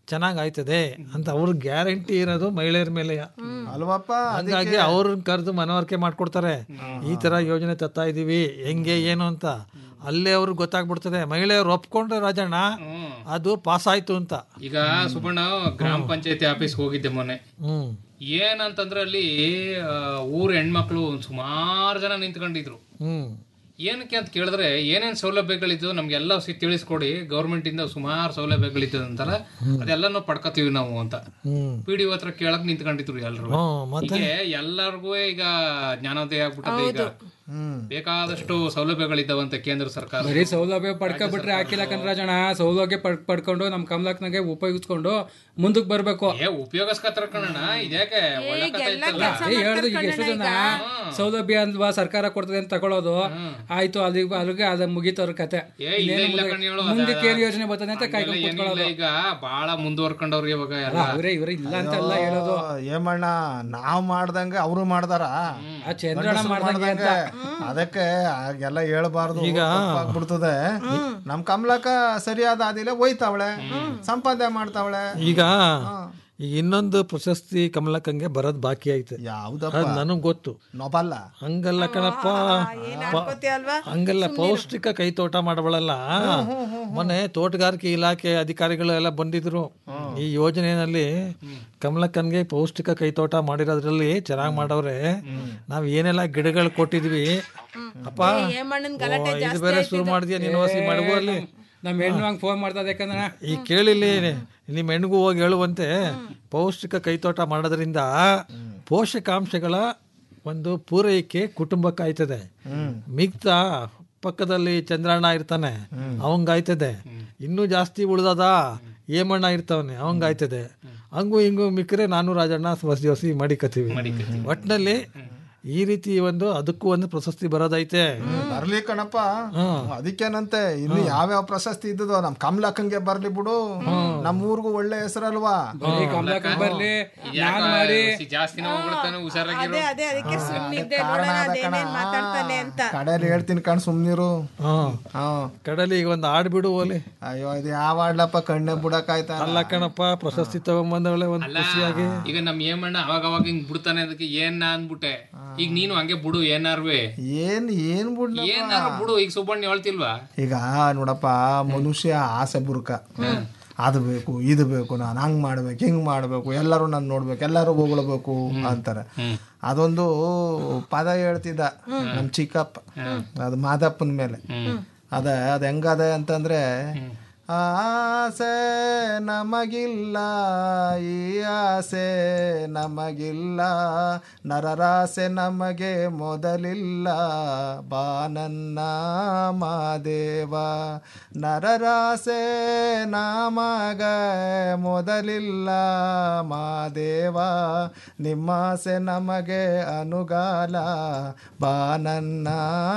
ಚೆನ್ನಾಗ್ ಆಯ್ತದೆ ಅಂತ ಅವ್ರ ಗ್ಯಾರಂಟಿ ಇರೋದು ಮಹಿಳೆಯರ ಮೇಲೆ ಅಲ್ವಪ್ಪ ಹಂಗಾಗಿ ಅವ್ರನ್ನ ಕರೆದು ಮನವರಿಕೆ ಮಾಡ್ಕೊಡ್ತಾರೆ ಈ ತರ ಯೋಜನೆ ತತ್ತಾ ಇದೀವಿ ಹೆಂಗೆ ಏನು ಅಂತ ಅಲ್ಲೇ ಅವ್ರಿಗೆ ಗೊತ್ತಾಗ್ಬಿಡ್ತದೆ ಮಹಿಳೆಯರು ಒಪ್ಕೊಂಡ್ರೆ ರಾಜಣ್ಣ ಅದು ಪಾಸ್ ಆಯ್ತು ಅಂತ ಈಗ ಸುಬ್ಬಣ್ಣ ಗ್ರಾಮ ಪಂಚಾಯತಿ ಆಫೀಸ್ ಹೋಗಿದ್ದೆ ಮೊನ್ನೆ ಹ್ಮ್ ಏನಂತಂದ್ರೆ ಅಲ್ಲಿ ಆ, ಊರ್ ಹೆಣ್ಮಕ್ಳು ಸುಮಾರು ಜನ ನಿಂತ್ಕೊಂಡಿದ್ರು ಹ್ಮ್ ಏನಕ್ಕೆ ಅಂತ ಕೇಳಿದ್ರೆ ಏನೇನ್ ಸೌಲಭ್ಯಗಳಿದ್ದು ನಮ್ಗೆಲ್ಲ ಸಿ ತಿಳಿಸ್ಕೊಡಿ ಗೌರ್ಮೆಂಟ್ ಇಂದ ಸುಮಾರು ಸೌಲಭ್ಯಗಳಿದ್ದು ಅಂತಲ್ಲ ಅದೆಲ್ಲನೂ ಪಡ್ಕೋತೀವಿ ನಾವು ಅಂತ ಹ್ಮ್ ಪಿ ಡಿ ಹತ್ರ ಕೇಳಕ್ ನಿಂತ್ಕೊಂಡಿದ್ರು ಎಲ್ರು ಹ್ಮ್, ಮತ್ತೆ? ಹೀಗೆ ಎಲ್ಲರಿಗೂ ಈಗ ಜ್ಞಾನೋದಯ ಆಗ್ಬಿಟ್ಟದೆ ಈಗ ಬೇಕಾದಷ್ಟು ಸೌಲಭ್ಯಗಳಿದ್ದಾವಂತೆ ಕೇಂದ್ರ ಸರ್ಕಾರ ಬರೀ ಸೌಲಭ್ಯ ಪಡ್ಕೊಬಿಟ್ರೆ ಹಾಕಿಲ್ಲ ಕನ್ರಾಜಣ ಸೌಲಭ್ಯ ಪಡ್ ಪಡ್ಕೊಂಡು ನಮ್ ಕಮಲಕ್ನಾಗೆ ಉಪಯೋಗಿಸ್ಕೊಂಡು ಮುಂದಕ್ಕೆ ಬರ್ಬೇಕು ಏ ಉಪಯೋಗಿಸ್ಕತ್ತಾರ ಕಣಣ್ಣ ಇದ್ಯಾಕೆ ಒಳ್ಳೆ ಕಥೆ ಇತ್ತಲ್ಲ ಅದೇ ಹೇಳ್ದು ಈಗ ಎಷ್ಟು ಜನ ಸೌಲಭ್ಯ ಅಲ್ವಾ ಸರ್ಕಾರ ಕೊಡ್ತದೆ ಅಂತ ತಗೊಳ್ಳೋದು ಆಯ್ತು ಅಲ್ಲಿಗೆ ಅಲ್ಲಿಗೆ ಅದ ಮುಗೀತವ್ರ ಕತೆ ಏ ಇಲ್ಲ ಇನ್ನೇನು ಇಲ್ಲ ಮುಂದೆ- ಕಣ್ಣಿಯಳು ಮುಂದಕ್ಕೆ ಏನ್ ಯೋಜನೆ ಬರ್ತದೆ ಅಂತ ಕಾಯ್ಕೊಂಡು ಏನಿಲ್ಲ ಕೂತ್ಕೊಳ್ಳೋದು ಈಗ ಬಾಳ ಮುಂದುವರ್ಕೊಂಡವ್ರಿ ಇವಾಗ ಎಲ್ಲ ಅವರೇ ಇವರೇ ಇಲ್ಲ ಅಂತ ಅಲ್ಲ ಹೇಳೋದು ಏಮಣ್ಣ ನಾವ್ ಮಾಡ್ದಂಗೆ ಅವರು ಮಾಡ್ದಾರ ಆ ಚಂದ್ರಣ್ಣ ಮಾಡ್ದಂಗೆ ಅಂತ ಅದಕ್ಕೆ ಹಾಗೆಲ್ಲ ಹೇಳ್ಬಾರ್ದು ಈಗ- ಆಗ್ಬಿಡ್ತದೆ ನಮ್ ಕಮಲಕ್ಕ ಸರಿಯಾದ ಅದಿಲ್ಲ ಹೋಯ್ತಾವಳೆ ಸಂಪಾದನೆ ಮಾಡ್ತಾವಳೆ ಈಗ ಈಗ ಇನ್ನೊಂದು ಪ್ರಶಸ್ತಿ ಕಮಲಕ್ಕಂಗೆ ಬರೋದ್ ಬಾಕಿ ಐತೆ ಯಾವ್ದಪ್ಪ ಅದ್ ನನಗ್ ಗೊತ್ತು ನೊಬಲ್ಲ ಹಂಗಲ್ಲ ಕಣಪ್ಪ ಪ- ಹಂಗಲ್ಲ ಪೌಷ್ಟಿಕ ಕೈ ತೋಟ ಮಾಡಬಳಲ್ಲ ಮೊನ್ನೆ ತೋಟಗಾರಿಕೆ ಇಲಾಖೆ ಅಧಿಕಾರಿಗಳು ಎಲ್ಲ ಬಂದಿದ್ರು ಈ ಯೋಜನೆಯಲ್ಲಿ ಕಮಲಕ್ಕನ್ಗೆ ಪೌಷ್ಟಿಕ ಕೈ ತೋಟ ಮಾಡಿರೋದ್ರಲ್ಲಿ ಚೆನ್ನಾಗ್ ಮಾಡವ್ರೆ ನಾವ್ ಏನೆಲ್ಲ ಗಿಡಗಳು ಕೊಟ್ಟಿದ್ವಿ ಅಪ್ಪ ಏಮಣ್ಣನ್ ಓ, ಗಲಾಟೆ ಇದು ಜಾಸ್ತಿ ಬೇರೆ ಶುರು ಮಾಡಿದ್ಯಾ ನೀನು ವಸಿ ಮಾಡುವ ಅಲ್ಲಿ ನಮ್ ಹೆಣ್ಣು ಹಂಗ್ ಫೋನ್ ಮಾಡ್ತಾ ಯಾಕಂದ್ರೆ ಈ ಕೇಳಿಲಿ ನಿಮ್ಮ ಹೆಣ್ಗೂ ಹೋಗಿ ಹೇಳುವಂತೆ ಪೌಷ್ಟಿಕ ಕೈತೋಟ ಮಾಡೋದ್ರಿಂದ ಪೋಷಕಾಂಶಗಳ ಒಂದು ಪೂರೈಕೆ ಕುಟುಂಬಕ್ಕೆ ಆಯ್ತದೆ ಮಿಗ್ತಾ ಪಕ್ಕದಲ್ಲಿ ಚಂದ್ರಣ್ಣ ಇರ್ತಾನೆ ಅವಂಗಾಯ್ತದೆ ಇನ್ನೂ ಜಾಸ್ತಿ ಉಳ್ದದ ಏಮಣ್ಣ ಇರ್ತಾವನೆ ಅವಂಗಾಯ್ತದೆ ಹಂಗು ಹಿಂಗು ಮಿಕ್ಕರೆ ನಾನು ರಾಜಣ್ಣ ಹೊಸಿ ಹೊಸಿ ಮಾಡಿಕತ್ತೀವಿ ಒಟ್ನಲ್ಲಿ ಈ ರೀತಿ ಒಂದು ಅದಕ್ಕೂ ಒಂದು ಪ್ರಶಸ್ತಿ ಬರೋದೈತೆ ಬರ್ಲಿ ಕಣಪ್ಪ ಅದಕ್ಕೇನಂತೆ ಇನ್ನು ಯಾವ್ಯಾವ ಪ್ರಶಸ್ತಿ ಇದ್ದದೋ ನಮ್ ಕಮಲಕ್ಕಂಗೆ ಬರ್ಲಿ ಬಿಡು ನಮ್ ಊರ್ಗೂ ಒಳ್ಳೆ ಹೆಸರಲ್ವಾ ಬರೀ ಕಮಲಕ್ಕ ಬರ್ಲಿ ನಾನ್ ಯಾಕ ಮಾಡಿ ಸಿ- ಜಾಸ್ತಿನೇ ಹೋಗ್ಬಿಡ್ತಾನೆ ಹುಷಾರಾಗಿರೋ ಅದೇ ಅದೇ ಅದಕ್ಕೆ ಸುಮ್ಮನಿದ್ದೆ ನೋಡೋಣ ಅದೇನೇನ್ ಮಾತಾಡ್ತಾನೆ ಅಂತ ಕಡೆಯಲ್ಲಿ ಹೇಳ್ತೀನಿ ಕಣ್ ಸುಮ್ನಿರು ಹಾ ಕಡಲಿ ಈಗ ಒಂದು ಆಡ್ ಬಿಡು ಓಲಿ ಅಯ್ಯೋ ಇದು ಯಾವ ಆಡ್ಲಪ್ಪ ಕಣ್ಣೆ ಬುಡಕಾಯ್ತಾ ಅಲ್ಲ ಕಣಪ್ಪ ಪ್ರಶಸ್ತಿ ತಗೊಂಬಂದವಳೆ ಒಂದು ಖುಷಿಯಾಗಿ ಈಗ ನಮ್ ಏಮಣ್ಣ ಅವಾಗ ಅವಾಗ ಹಿಂಗ್ ಬಿಡ್ತಾನೆ ಅದಕ್ಕೆ ಏನ್ ಅಂದ್ಬಿಟ್ಟೆ ಈಗ ನೀನು ಹಂಗೆ ಬಿಡು ಏನಾರ್ವೆ ಏನ್ ಏನ್ ಬಿಡ್ಲ ಏನಾರು ಬಿಡು ಈಗ ಸುಬ್ಬಣ್ಣ ಹೇಳ್ತಿಲ್ವಾ ಈಗ ನೋಡಪ್ಪ ಮನುಷ್ಯ ಆಸೆ ಬುರುಕ ಅದು ಬೇಕು ಇದು ಬೇಕು ನಾನು ಹಂಗ್ ಮಾಡ್ಬೇಕು ಹಿಂಗ್ ಮಾಡ್ಬೇಕು ಎಲ್ಲರೂ ನಾನು ನೋಡ್ಬೇಕು ಎಲ್ಲರೂ ಹೊಗಳ್ಬೇಕು ಅಂತಾರೆ ಅದೊಂದು ಪದ ಹೇಳ್ತಿದ್ದ ನಮ್ ಚಿಕ್ಕಪ್ಪ ಅದು ಮಾದಪ್ಪನ ಮೇಲೆ ಅದ ಅದ ಹೆಂಗದ ಅಂತಂದ್ರೆ ಆಸೆ ನಮಗಿಲ್ಲ ಈ ಆಸೆ ನಮಗಿಲ್ಲ ನರರಾಸೆ ನಮಗೆ ಮೊದಲಿಲ್ಲ ಬಾನನ್ನ ಮಾದೇವ ನರರಾಸೆ ನಮಗ ಮೊದಲಿಲ್ಲ ಮಾದೇವ ನಿಮ್ಮಾಸೆ ನಮಗೆ ಅನುಗಾಲ ಬಾನನ್ನ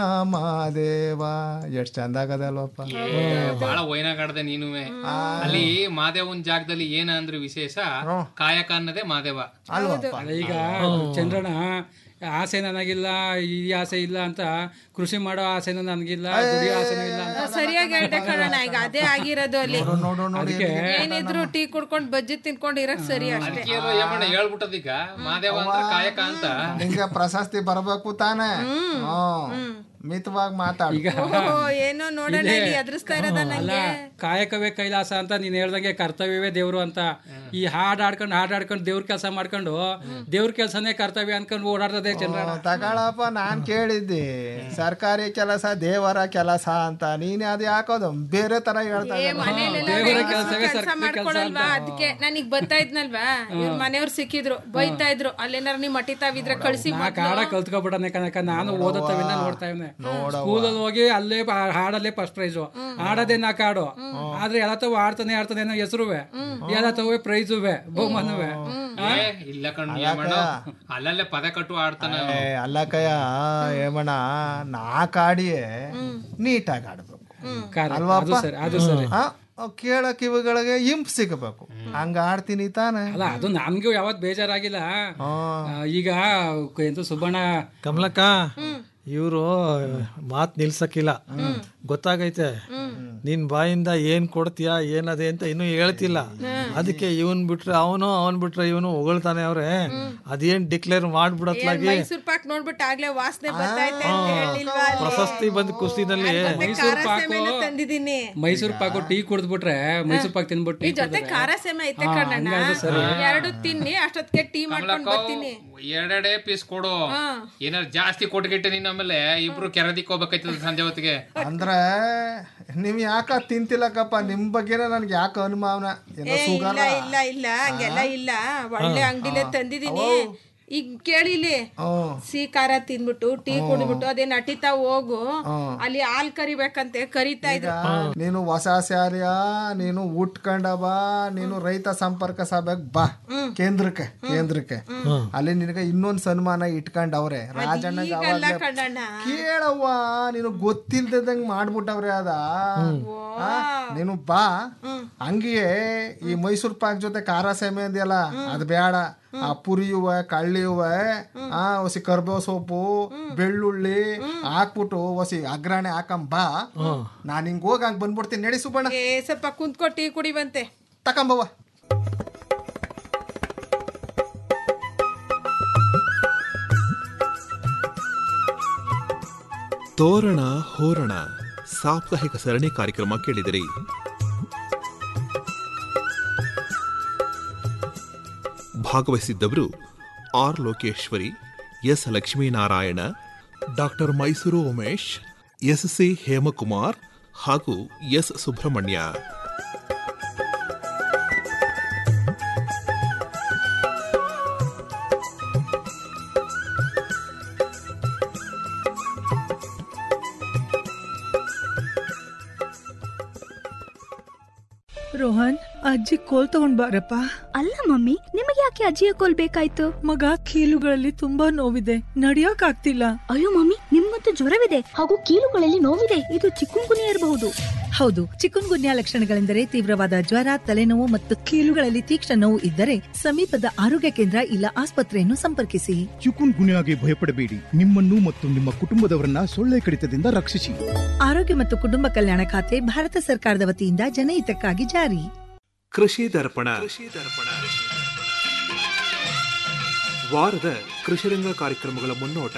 ಮಾದೇವ ಎಷ್ಟು ಚಂದ ಆಗದೆ ಅಲ್ವಪ್ಪ ಬಾಳ ವೈನಾಗಾಡ್ದೆ ನೀನುವೆ ಅಲ್ಲಿ ಮಾದೇವನ್ ಜಾಗದಲ್ಲಿ ಏನ ಅಂದ್ರೆ ವಿಶೇಷ ಕಾಯಕ ಅನ್ನೋದೇ ಮಾದೇವ ಅಲ್ಲ ಈಗ ಚಂದ್ರಣ್ಣ ಆಸೆ ನನಗಿಲ್ಲ ಈ ಆಸೆ ಇಲ್ಲ ಅಂತ ಕೃಷಿ ಮಾಡೋ ಆಸೆನೂ ನನಗಿಲ್ಲ ದುಡಿಯೋ ಆಸೆನೂ ಇಲ್ಲ ಅಂತ ಸರಿಯಾಗಿ ಹೇಳ್ದೆ ಕಣಣ್ಣ ಈಗ ಅದೇ ಆಗಿರೋದು ಅಲ್ಲಿ ಅದಕ್ಕೆ ಏನಿದ್ರು ಟೀ ಕುಡ್ಕೊಂಡ್ ಬಜ್ಜಿ ತಿನ್ಕೊಂಡ್ ಇರಕ್ ಸರಿ ಅಷ್ಟೇ ಅದಕ್ಕೆ ಅಲ್ವಾ ಏಮಣ್ಣ ಹೇಳ್ಬಿಟ್ಟದೀಗ ಮಾದೇವ ಅಂದ್ರೆ ಕಾಯಕ ಅಂತ ನಿಂಗೆ ಪ್ರಶಸ್ತಿ ಬರಬೇಕು ತಾನೇ ಹ್ಮ್ ಮಿತವಾಗಿ ಮಾತಾಡ ಓಹೋ, ಏನೋ ನೋಡೋಣ ಇಲ್ಲೇ- ಇಲ್ಲಿ ಎದುರಿಸ್ತಾ ಇರೋದ ಅಲ್ಲ ನಂಗೆ ಕಾಯಕವೇ ಕೈಲಾಸ ಅಂತ ನೀನ್ ಹೇಳ್ದಂಗೆ ಕರ್ತವ್ಯವೇ ದೇವ್ರು ಅಂತ ಈ ಹಾಡ್ ಆಡ್ಕೊಂಡು ಹಾಡ್ ಆಡ್ಕೊಂಡು ದೇವ್ರ ಕೆಲಸ ಮಾಡ್ಕೊಂಡು ದೇವ್ರ ಕೆಲಸನೇ ಕರ್ತವ್ಯ ಅನ್ಕೊಂಡು ಓಡಾಡ್ತದೆ ಚಂದ್ರಣ್ಣ ತಗೊಳಪ್ಪ ನಾನ್ ಕೇಳಿದ್ದೆ ಸರ್ಕಾರಿ ಕೆಲಸ ದೇವರ ಕೆಲಸ ಅಂತ ನೀನ್ ಅದ್ ಯಾಕೋದು ಬೇರೆ ತರ ಹೇಳ್ತಾ ಏ ಇದ್ದಲ್ಲ. ಮನೇಲೆಲ್ಲ ಕೆಲಸ ಮಾಡ್ಕೊಳಲ್ವಾ ಅದಕ್ಕೆ ನನಗ್ ಬರ್ತಾ ಇದ್ನಲ್ವಾ ಇವ್ರ ಮನೆಯವ್ರು ಸಿಕ್ಕಿದ್ರು ಬೈತಾ ಇದ್ರು ಅಲ್ಲೇನಾರ ನೀವ್ ಮಟಿತಾವಿದ್ರೆ ಕಳ್ಸಿ ನಾ ಕಾಡ ಕಲ್ತ್ಕೊಬಿಟ್ಟನೆ ಕನಕ ನಾನು ಓದತ್ತವಿಂದ ನೋಡ್ತಾ ಇವ್ನೆ ಸ್ಕೂಲಲ್ಲಿ ಹೋಗಿ ಅಲ್ಲೇ ಪ- ಹಾಡಲ್ಲೇ ಫಸ್ಟ್ ಪ್ರೈಸು ಆಡೋದೇ ನಾ ಕಾಡು ಆದ್ರೆ ಎಲ್ಲ ತವ ಆಡ್ತಾನೆ ಆಡ್ತಾನೆ ಅನ್ನೋ ಹೆಸರುವೆ ಎಲ್ಲ ತವೇ ಪ್ರೈಸುವೆ ಬಹುಮಾನವೇ ಏ, ಇಲ್ಲ ಕಣ್ ಏಮಣ್ಣ ಅಲ್ಲಲ್ಲೇ ಪದ ಕಟ್ಟು ಆಡ್ತಾನ ಏ, ಅಲ್ಲ ಕಯ್ಯ ಏಮಣ್ಣ ನಾ ಕಾಡಿಯೇ ನೀಟಾಗಿ ಆಡ್ಬೇಕು Correct. ಅಲ್ವಾಪ್ಪ ಅದು ಸರಿ, ಅದು ಸರಿ. ಆ, ಕೇಳ ಕಿವಿಗಳಿಗೆ ಇಂಪ್ ಸಿಗಬೇಕು ಹಂಗ ಆಡ್ತೀನಿ ತಾನೆ ಅಲ್ಲ ಅದು ನನ್ಗೂ ಯಾವತ್ ಬೇಜಾರಾಗಿಲ್ಲ ಆ, ಈಗ ಎಂತ ಸುಬ್ಬಣ್ಣ ಕಮಲಕ್ಕ ಇವರು ಮಾತ್ ನಿಲ್ಸಕ್ಕಿಲ್ಲ ಗೊತ್ತಾಗೈತೆ ನಿನ್ ಬಾಯಿಂದ ಏನ್ ಕೊಡ್ತೀಯಾ ಏನದೆ ಅಂತ ಇನ್ನೂ ಹೇಳ್ತಿಲ್ಲ ಅದಕ್ಕೆ ಇವನ್ ಬಿಟ್ರೆ ಅವನು ಅವನ್ ಬಿಟ್ರೆ ಇವನು ಹೊಗಳ್ತಾನೆ ಅವ್ರೆ ಅದೇನ್ ಡಿಕ್ಲೇರ್ ಮಾಡ್ಬಿಡತ್ಲಾಗಿ ಮೈಸೂರ್ ಪಾಕ್ ನೋಡ್ಬಿಟ್ಟು ಆಗ್ಲೇ ವಾಸನೆ ಬರ್ತೈತೆ ಅಂತ ಹೇಳಿಲ್ವಾ ಅಲ್ಲಿ? ಪ್ರಶಸ್ತಿ ಬಂದ ಕುಸ್ತಿನಲ್ಲಿ ಮತ್ತೆ ಖಾರ ಸೇಮೆನೂ ತಂದಿದ್ದೀನಿ ಮೈಸೂರು ಪಾಕು ಟೀ ಕುಡಿದ್ಬಿಟ್ರೆ ಮೈಸೂರು ಪಾಕ್ ತಿನ್ಬಿಟ್ಟು ಈ ಟೀ ಜೊತೆ ಖಾರ ಸೇಮೆ ಐತೆ ಹಾ, ಕಣ್ಣಣ್ಣ ಹಂಗಾದ್ರೆ ಸರಿ. ಎರಡು ತಿನ್ನಿ ಅಷ್ಟೊತ್ತಿಗೆ ಟೀ ಮಾಡ್ಕೊಂಡ್ ಬರ್ತೀನಿ ಎರಡೆರಡೇ ಪೀಸ್ ಕೊಡು ಹಾ. ಏನಾರು ಜಾಸ್ತಿ ಕೊಟ್ಗಿಟ್ಟೆ ನೀನ್ ಆಮೇಲೆ ಇಬ್ರು ಕೆರದಿಕ್ ಹೋಗ್ಬೇಕಾಯ್ತದ ಸಂಜೆ ಹೊತ್ತಿಗೆ ಅಂದ್ರೆ ನೀವ್ ಯಾಕ ತಿಂತಿಲ್ಲಕ್ಕಪ್ಪ ನಿಮ್ ಬಗ್ಗೆನೇ ನನ್ಗೆ ಯಾಕೆ ಅನುಮಾನ ಏನೋ ಏ ಸುಗರ ಇಲ್ಲ ಇಲ್ಲ ಇಲ್ಲ ಹಂಗೆಲ್ಲ ಇಲ್ಲ ಒಳ್ಳೆ ಅಂಗಡಿಲೇ ತಂದಿದ್ದೀನಿ ಈಗ ಕೇಳಿಲಿ ಹ್ಮ್. ಸಿಹಿ ಖಾರ ತಿಂದ್ಬಿಟ್ಟು ಟೀ ಕುಡಿದ್ಬಿಟ್ಟು ಅದೇನ್ ಅಟಿತಾ ಹೋಗು ಹ್ಮ್. ಅಲ್ಲಿ ಹಾಲ್ ಕರಿಬೇಕಂತೆ ಕರಿತಾ ಇದ್ರು ನೀನು ಹೊಸ ಶಾಲೆಯ ನೀನು ಉಟ್ಕೊಂಡ ಬಾ ನೀನು ರೈತ ಸಂಪರ್ಕ ಸಭೆಗ್ ಬಾ ಕೇಂದ್ರಕ್ಕೆ ಕೇಂದ್ರಕ್ಕೆ ಅಲ್ಲಿ ನಿನಗೆ ಇನ್ನೊಂದ್ ಸನ್ಮಾನ ಇಟ್ಕೊಂಡವ್ರೆ ರಾಜಣ್ಣ ಈಗಲ್ಲ ಕಣ್ಣಣ್ಣ ಕೇಳವ್ವ ನೀನು ಗೊತ್ತಿಲ್ದಂಗ್ ಮಾಡ್ಬಿಟ್ಟವ್ರೆ ಅದ ಆ, ನೀನು ಬಾ ಹಂಗೆಯೇ ಈ ಮೈಸೂರ್ ಪಾಕ್ ಜೊತೆ ಖಾರ ಸೇಮೆ ಅಂದಿಯಲ್ಲ ಅದ್ ಬೇಡ ಆ ಪುರಿಯುವ ಕಳ್ಳಿಯುವ ಆ ಹೊಸಿ ಕರ್ಬೇವ್ ಸೊಪ್ಪು ಬೆಳ್ಳುಳ್ಳಿ ಹಾಕ್ಬಿಟ್ಟು ಹೊಸಿ ಅಗ್ರಾಣೆ ಹಾಕಂಬ ಬಾ ನಾನ್ ಹಿಂಗ್ ಹೋಗಿ ಹಂಗ್ ಬಂದ್ಬಿಡ್ತೀನಿ ನಡಿ ಸುಬ್ಬಣ್ಣ ಏ ಸ್ವಲ್ಪ ಕುಂತ್ಕೊ ಟೀ ಕುಡಿವಂತೆ ತಕೊಂಬವ್ವ ತೋರಣ ಹೋರಣ ಸಾಪ್ತಾಹಿಕ ಸರಣಿ ಕಾರ್ಯಕ್ರಮ ಕೇಳಿದಿರಿ ಭಾಗವಹಿಸಿದ್ದವರು R Lokeshwari S Lakshminarayana doctor Mysuru Umesh S C Hemakumar ಹಾಗೂ ಎಸ್ ಸುಬ್ರಹ್ಮಣ್ಯ ರೋಹನ್ ಅಜ್ಜಿ ಕೋಲ್ ತಗೊಂಡ್ ಬಾರಪ್ಪ ಅಲ್ಲ ಮಮ್ಮಿ ನಿಮಗೆ ಯಾಕೆ ಅಜ್ಜಿಯ ಕೋಲ್ ಬೇಕಾಯ್ತು ಮಗ ಕೀಲುಗಳಲ್ಲಿ ತುಂಬಾ ನೋವಿದೆ ನಡಿಯೋಕ್ ಆಗ್ತಿಲ್ಲ ಅಯ್ಯೋ ಮಮ್ಮಿ ನಿಮ್ಗಂತೂ ಜ್ವರವಿದೆ ಹಾಗೂ ಕೀಲುಗಳಲ್ಲಿ ನೋವಿದೆ ಇದು ಚಿಕ್ಕುಂಗುನಿ ಇರಬಹುದು ಹೌದು ಚಿಕನ್ ಗುನ್ಯಾ ಲಕ್ಷಣಗಳೆಂದರೆ ತೀವ್ರವಾದ ಜ್ವರ ತಲೆನೋವು ಮತ್ತು ಕೀಲುಗಳಲ್ಲಿ ತೀಕ್ಷ್ಣ ನೋವು ಇದ್ದರೆ ಸಮೀಪದ ಆರೋಗ್ಯ ಕೇಂದ್ರ ಇಲ್ಲ ಆಸ್ಪತ್ರೆಯನ್ನು ಸಂಪರ್ಕಿಸಿ ಚಿಕುನ್ ಗುನ್ಯಾಗೆ ಭಯಪಡಬೇಡಿ ನಿಮ್ಮನ್ನು ಮತ್ತು ನಿಮ್ಮ ಕುಟುಂಬದವರನ್ನ ಸೊಳ್ಳೆ ಕಡಿತದಿಂದ ರಕ್ಷಿಸಿ ಆರೋಗ್ಯ ಮತ್ತು ಕುಟುಂಬ ಕಲ್ಯಾಣ ಖಾತೆ ಭಾರತ ಸರ್ಕಾರದ ವತಿಯಿಂದ ಜನಹಿತಕ್ಕಾಗಿ ಜಾರಿ ಕೃಷಿ ದರ್ಪಣ ವಾರದ ಕೃಷಿರಂಗ ಕಾರ್ಯಕ್ರಮಗಳ ಮುನ್ನೋಟ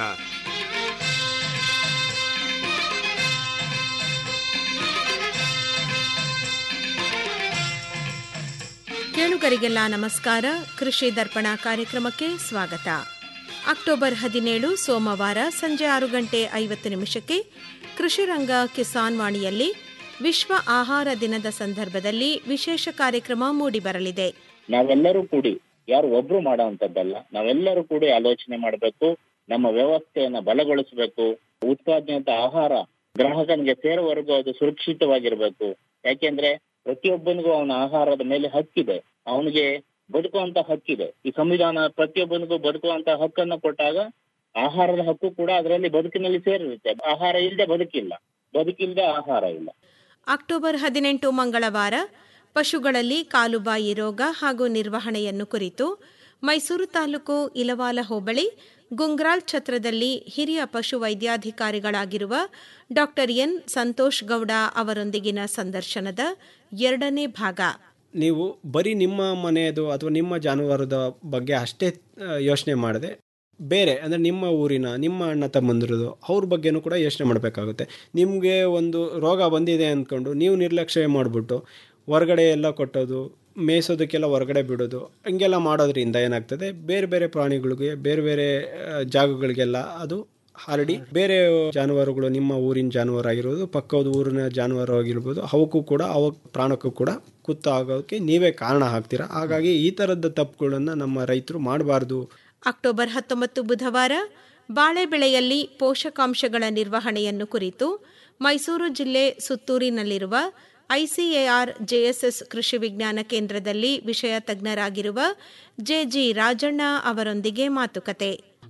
ಕೇಳುಗರಿಗೆಲ್ಲ ನಮಸ್ಕಾರ ಕೃಷಿ ದರ್ಪಣ ಕಾರ್ಯಕ್ರಮಕ್ಕೆ ಸ್ವಾಗತ ಅಕ್ಟೋಬರ್ ಹದಿನೇಳು ಸೋಮವಾರ ಸಂಜೆ ಆರು ಗಂಟೆ ಐವತ್ತು ನಿಮಿಷಕ್ಕೆ ಕೃಷಿ ರಂಗ ಕಿಸಾನ್ ವಾಣಿಯಲ್ಲಿ ವಿಶ್ವ ಆಹಾರ ದಿನದ ಸಂದರ್ಭದಲ್ಲಿ ವಿಶೇಷ ಕಾರ್ಯಕ್ರಮ ಮೂಡಿಬರಲಿದೆ ನಾವೆಲ್ಲರೂ ಕೂಡಿ ಯಾರು ಒಬ್ರು ಮಾಡೋವಂಥದ್ದಲ್ಲ ನಾವೆಲ್ಲರೂ ಕೂಡಿ ಆಲೋಚನೆ ಮಾಡಬೇಕು ನಮ್ಮ ವ್ಯವಸ್ಥೆಯನ್ನ ಬಲಗೊಳಿಸಬೇಕು ಉತ್ಪಾದನೆಯಂತ ಆಹಾರ ಗ್ರಾಹಕನಿಗೆ ಸೇರುವವರೆಗೂ ಅದು ಸುರಕ್ಷಿತವಾಗಿರ್ಬೇಕು ಯಾಕೆಂದ್ರೆ ಪ್ರತಿಯೊಬ್ಬನಿಗೂ ಅವನ ಆಹಾರದ ಮೇಲೆ ಹಕ್ಕಿದೆ ಅವನಿಗೆ ಬದುಕುವಂತ ಹಕ್ಕಿದೆ ಈ ಸಂವಿಧಾನ ಪ್ರತಿಯೊಬ್ಬನಿಗೂ ಬದುಕುವಂತ ಹಕ್ಕನ್ನು ಕೊಟ್ಟಾಗ ಆಹಾರದ ಹಕ್ಕು ಕೂಡ ಅದರಲ್ಲಿ ಬದುಕಿನಲ್ಲಿ ಸೇರಿರುತ್ತೆ ಆಹಾರ ಇಲ್ಲದೆ ಬದುಕಿಲ್ಲ ಬದುಕಿಲ್ಲದೆ ಆಹಾರ ಇಲ್ಲ ಅಕ್ಟೋಬರ್ ಹದಿನೆಂಟು ಮಂಗಳವಾರ ಪಶುಗಳಲ್ಲಿ ಕಾಲುಬಾಯಿ ರೋಗ ಹಾಗೂ ನಿರ್ವಹಣೆಯನ್ನು ಕುರಿತು ಮೈಸೂರು ತಾಲೂಕು ಇಲವಾಲ ಹೋಬಳಿ ಗುಂಗ್ರಾಲ್ ಛತ್ರದಲ್ಲಿ ಹಿರಿಯ ಪಶು ವೈದ್ಯಾಧಿಕಾರಿಗಳಾಗಿರುವ ಡಾಕ್ಟರ್ ಎನ್ ಸಂತೋಷ್ ಗೌಡ ಅವರೊಂದಿಗಿನ ಸಂದರ್ಶನದ ಎರಡನೇ ಭಾಗ ನೀವು ಬರೀ ನಿಮ್ಮ ಮನೆಯದು ಅಥವಾ ನಿಮ್ಮ ಜಾನುವಾರದ ಬಗ್ಗೆ ಅಷ್ಟೇ ಯೋಚನೆ ಮಾಡದೆ ಬೇರೆ ಅಂದರೆ ನಿಮ್ಮ ಊರಿನ ನಿಮ್ಮ ಅಣ್ಣ ತಮ್ಮಂದಿರದು ಅವ್ರ ಬಗ್ಗೆನೂ ಕೂಡ ಯೋಚನೆ ಮಾಡಬೇಕಾಗುತ್ತೆ ನಿಮಗೆ ಒಂದು ರೋಗ ಬಂದಿದೆ ಅಂದ್ಕೊಂಡು ನೀವು ನಿರ್ಲಕ್ಷ್ಯ ಮಾಡಿಬಿಟ್ಟು ಹೊರಗಡೆ ಎಲ್ಲ ಕೊಟ್ಟೋದು ಮೇಯಿಸೋದಕ್ಕೆಲ್ಲ ಹೊರಗಡೆ ಬಿಡೋದು ಹಂಗೆಲ್ಲ ಮಾಡೋದ್ರಿಂದ ಏನಾಗ್ತದೆ ಬೇರೆ ಬೇರೆ ಪ್ರಾಣಿಗಳಿಗೆ ಬೇರೆ ಬೇರೆ ಆ, ಜಾಗಗಳಿಗೆಲ್ಲ ಅದು ಆಲ್ರೆಡಿ ಬೇರೆ ಜಾನುವಾರುಗಳು ನಿಮ್ಮ ಊರಿನ ಜಾನುವಾರು ಆಗಿರ್ಬೋದು ಪಕ್ಕದ ಊರಿನ ಜಾನುವಾರು ಆಗಿರ್ಬೋದು ಅವಕ್ಕೂ ಕೂಡ ಅವ ಪ್ರಾಣಕ್ಕೂ ಕೂಡ ಕುತ್ತ ಆಗೋಕ್ಕೆ ನೀವೇ ಕಾರಣ ಆಗ್ತೀರಾ ಹಾಗಾಗಿ ಈ ಥರದ ತಪ್ಪುಗಳನ್ನು ನಮ್ಮ ರೈತರು ಮಾಡಬಾರ್ದು ಅಕ್ಟೋಬರ್ ಹತ್ತೊಂಬತ್ತು ಬುಧವಾರ ಬಾಳೆ ಬೆಳೆಯಲ್ಲಿ ಪೋಷಕಾಂಶಗಳ ನಿರ್ವಹಣೆಯನ್ನು ಕುರಿತು ಮೈಸೂರು ಜಿಲ್ಲೆ ಸುತ್ತೂರಿನಲ್ಲಿರುವ ಐಸಿಎಆರ್ ಜೆಎಸ್ಎಸ್ ಕೃಷಿ ವಿಜ್ಞಾನ ಕೇಂದ್ರದಲ್ಲಿ ವಿಷಯ ತಜ್ಞರಾಗಿರುವ ಜೆಜಿ ರಾಜಣ್ಣ ಅವರೊಂದಿಗೆ ಮಾತುಕತೆ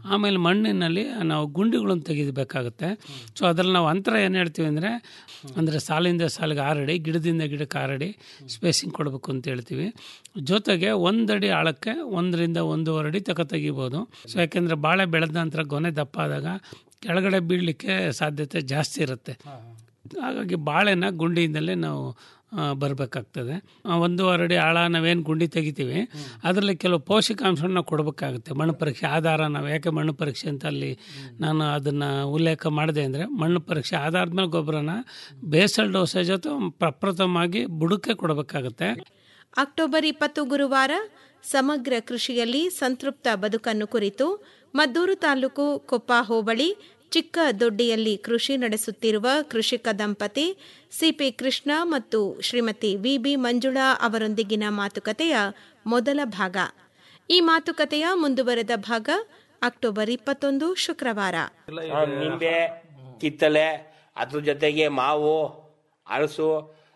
ಆಮೇಲೆ ಮಣ್ಣಿನಲ್ಲಿ ನಾವು ಗುಂಡಿಗಳನ್ನು ತೆಗಿಬೇಕಾಗುತ್ತೆ ಸೊ ಅದ್ರಲ್ಲಿ ನಾವು ಅಂತರ ಏನು ಹೇಳ್ತೀವಿ ಅಂದರೆ ಅಂದರೆ ಸಾಲಿಂದ ಸಾಲಿಗೆ ಆರಡಿ ಗಿಡದಿಂದ ಗಿಡಕ್ಕೆ ಆರಡಿ ಸ್ಪೇಸಿಂಗ್ ಕೊಡಬೇಕು ಅಂತ ಹೇಳ್ತೀವಿ ಜೊತೆಗೆ ಒಂದಡಿ ಆಳಕ್ಕೆ ಒಂದರಿಂದ ಒಂದೂವರೆ ಅಡಿ ತಕ ತೆಗಿಬೋದು ಸೊ ಯಾಕೆಂದರೆ ಬಾಳೆ ಬೆಳೆದ ನಂತರ ಗೊನೆ ದಪ್ಪ ಆದಾಗ ಕೆಳಗಡೆ ಬೀಳಲಿಕ್ಕೆ ಸಾಧ್ಯತೆ ಜಾಸ್ತಿ ಇರುತ್ತೆ ಹಾಗಾಗಿ ಬಾಳೆನ ಗುಂಡಿಯಿಂದಲೇ ನಾವು ಬರಬೇಕಾಗ್ತದೆ ಒಂದೂವರೆ ಅಡಿ ಆಳ ನಾವೇನು ಗುಂಡಿ ತೆಗಿತೀವಿ ಅದರಲ್ಲಿ ಕೆಲವು ಪೋಷಕಾಂಶಗಳನ್ನ ಕೊಡಬೇಕಾಗುತ್ತೆ ಮಣ್ಣು ಪರೀಕ್ಷೆ ಆಧಾರ ನಾವು ಯಾಕೆ ಮಣ್ಣು ಪರೀಕ್ಷೆ ಅಂತ ಅಲ್ಲಿ ನಾನು ಅದನ್ನು ಉಲ್ಲೇಖ ಮಾಡಿದೆ ಅಂದರೆ ಮಣ್ಣು ಪರೀಕ್ಷೆ ಆಧಾರದ ಮೇಲೆ ಗೊಬ್ಬರನ ಬೇಸಲ್ ಡೋಸೇಜ್ ಅಥವಾ ಪ್ರಪ್ರಥಮವಾಗಿ ಬುಡಕ್ಕೆ ಕೊಡಬೇಕಾಗುತ್ತೆ ಅಕ್ಟೋಬರ್ ಇಪ್ಪತ್ತು ಗುರುವಾರ ಸಮಗ್ರ ಕೃಷಿಯಲ್ಲಿ ಸಂತೃಪ್ತ ಬದುಕನ್ನು ಕುರಿತು ಮದ್ದೂರು ತಾಲೂಕು ಕೊಪ್ಪ ಹೋಬಳಿ ಚಿಕ್ಕ ದೊಡ್ಡಿಯಲ್ಲಿ ಕೃಷಿ ನಡೆಸುತ್ತಿರುವ ಕೃಷಿಕ ದಂಪತಿ ಸಿಪಿ ಕೃಷ್ಣ ಮತ್ತು ಶ್ರೀಮತಿ ವಿಬಿ ಮಂಜುಳಾ ಅವರೊಂದಿಗಿನ ಮಾತುಕತೆಯ ಮೊದಲ ಭಾಗ ಈ ಮಾತುಕತೆಯ ಮುಂದುವರೆದ ಭಾಗ ಅಕ್ಟೋಬರ್ ಇಪ್ಪತ್ತೊಂದು ಶುಕ್ರವಾರ ನಿಂಬೆ ಕಿತ್ತಲೆ ಅದ್ರ ಜೊತೆಗೆ ಮಾವು ಅರಸು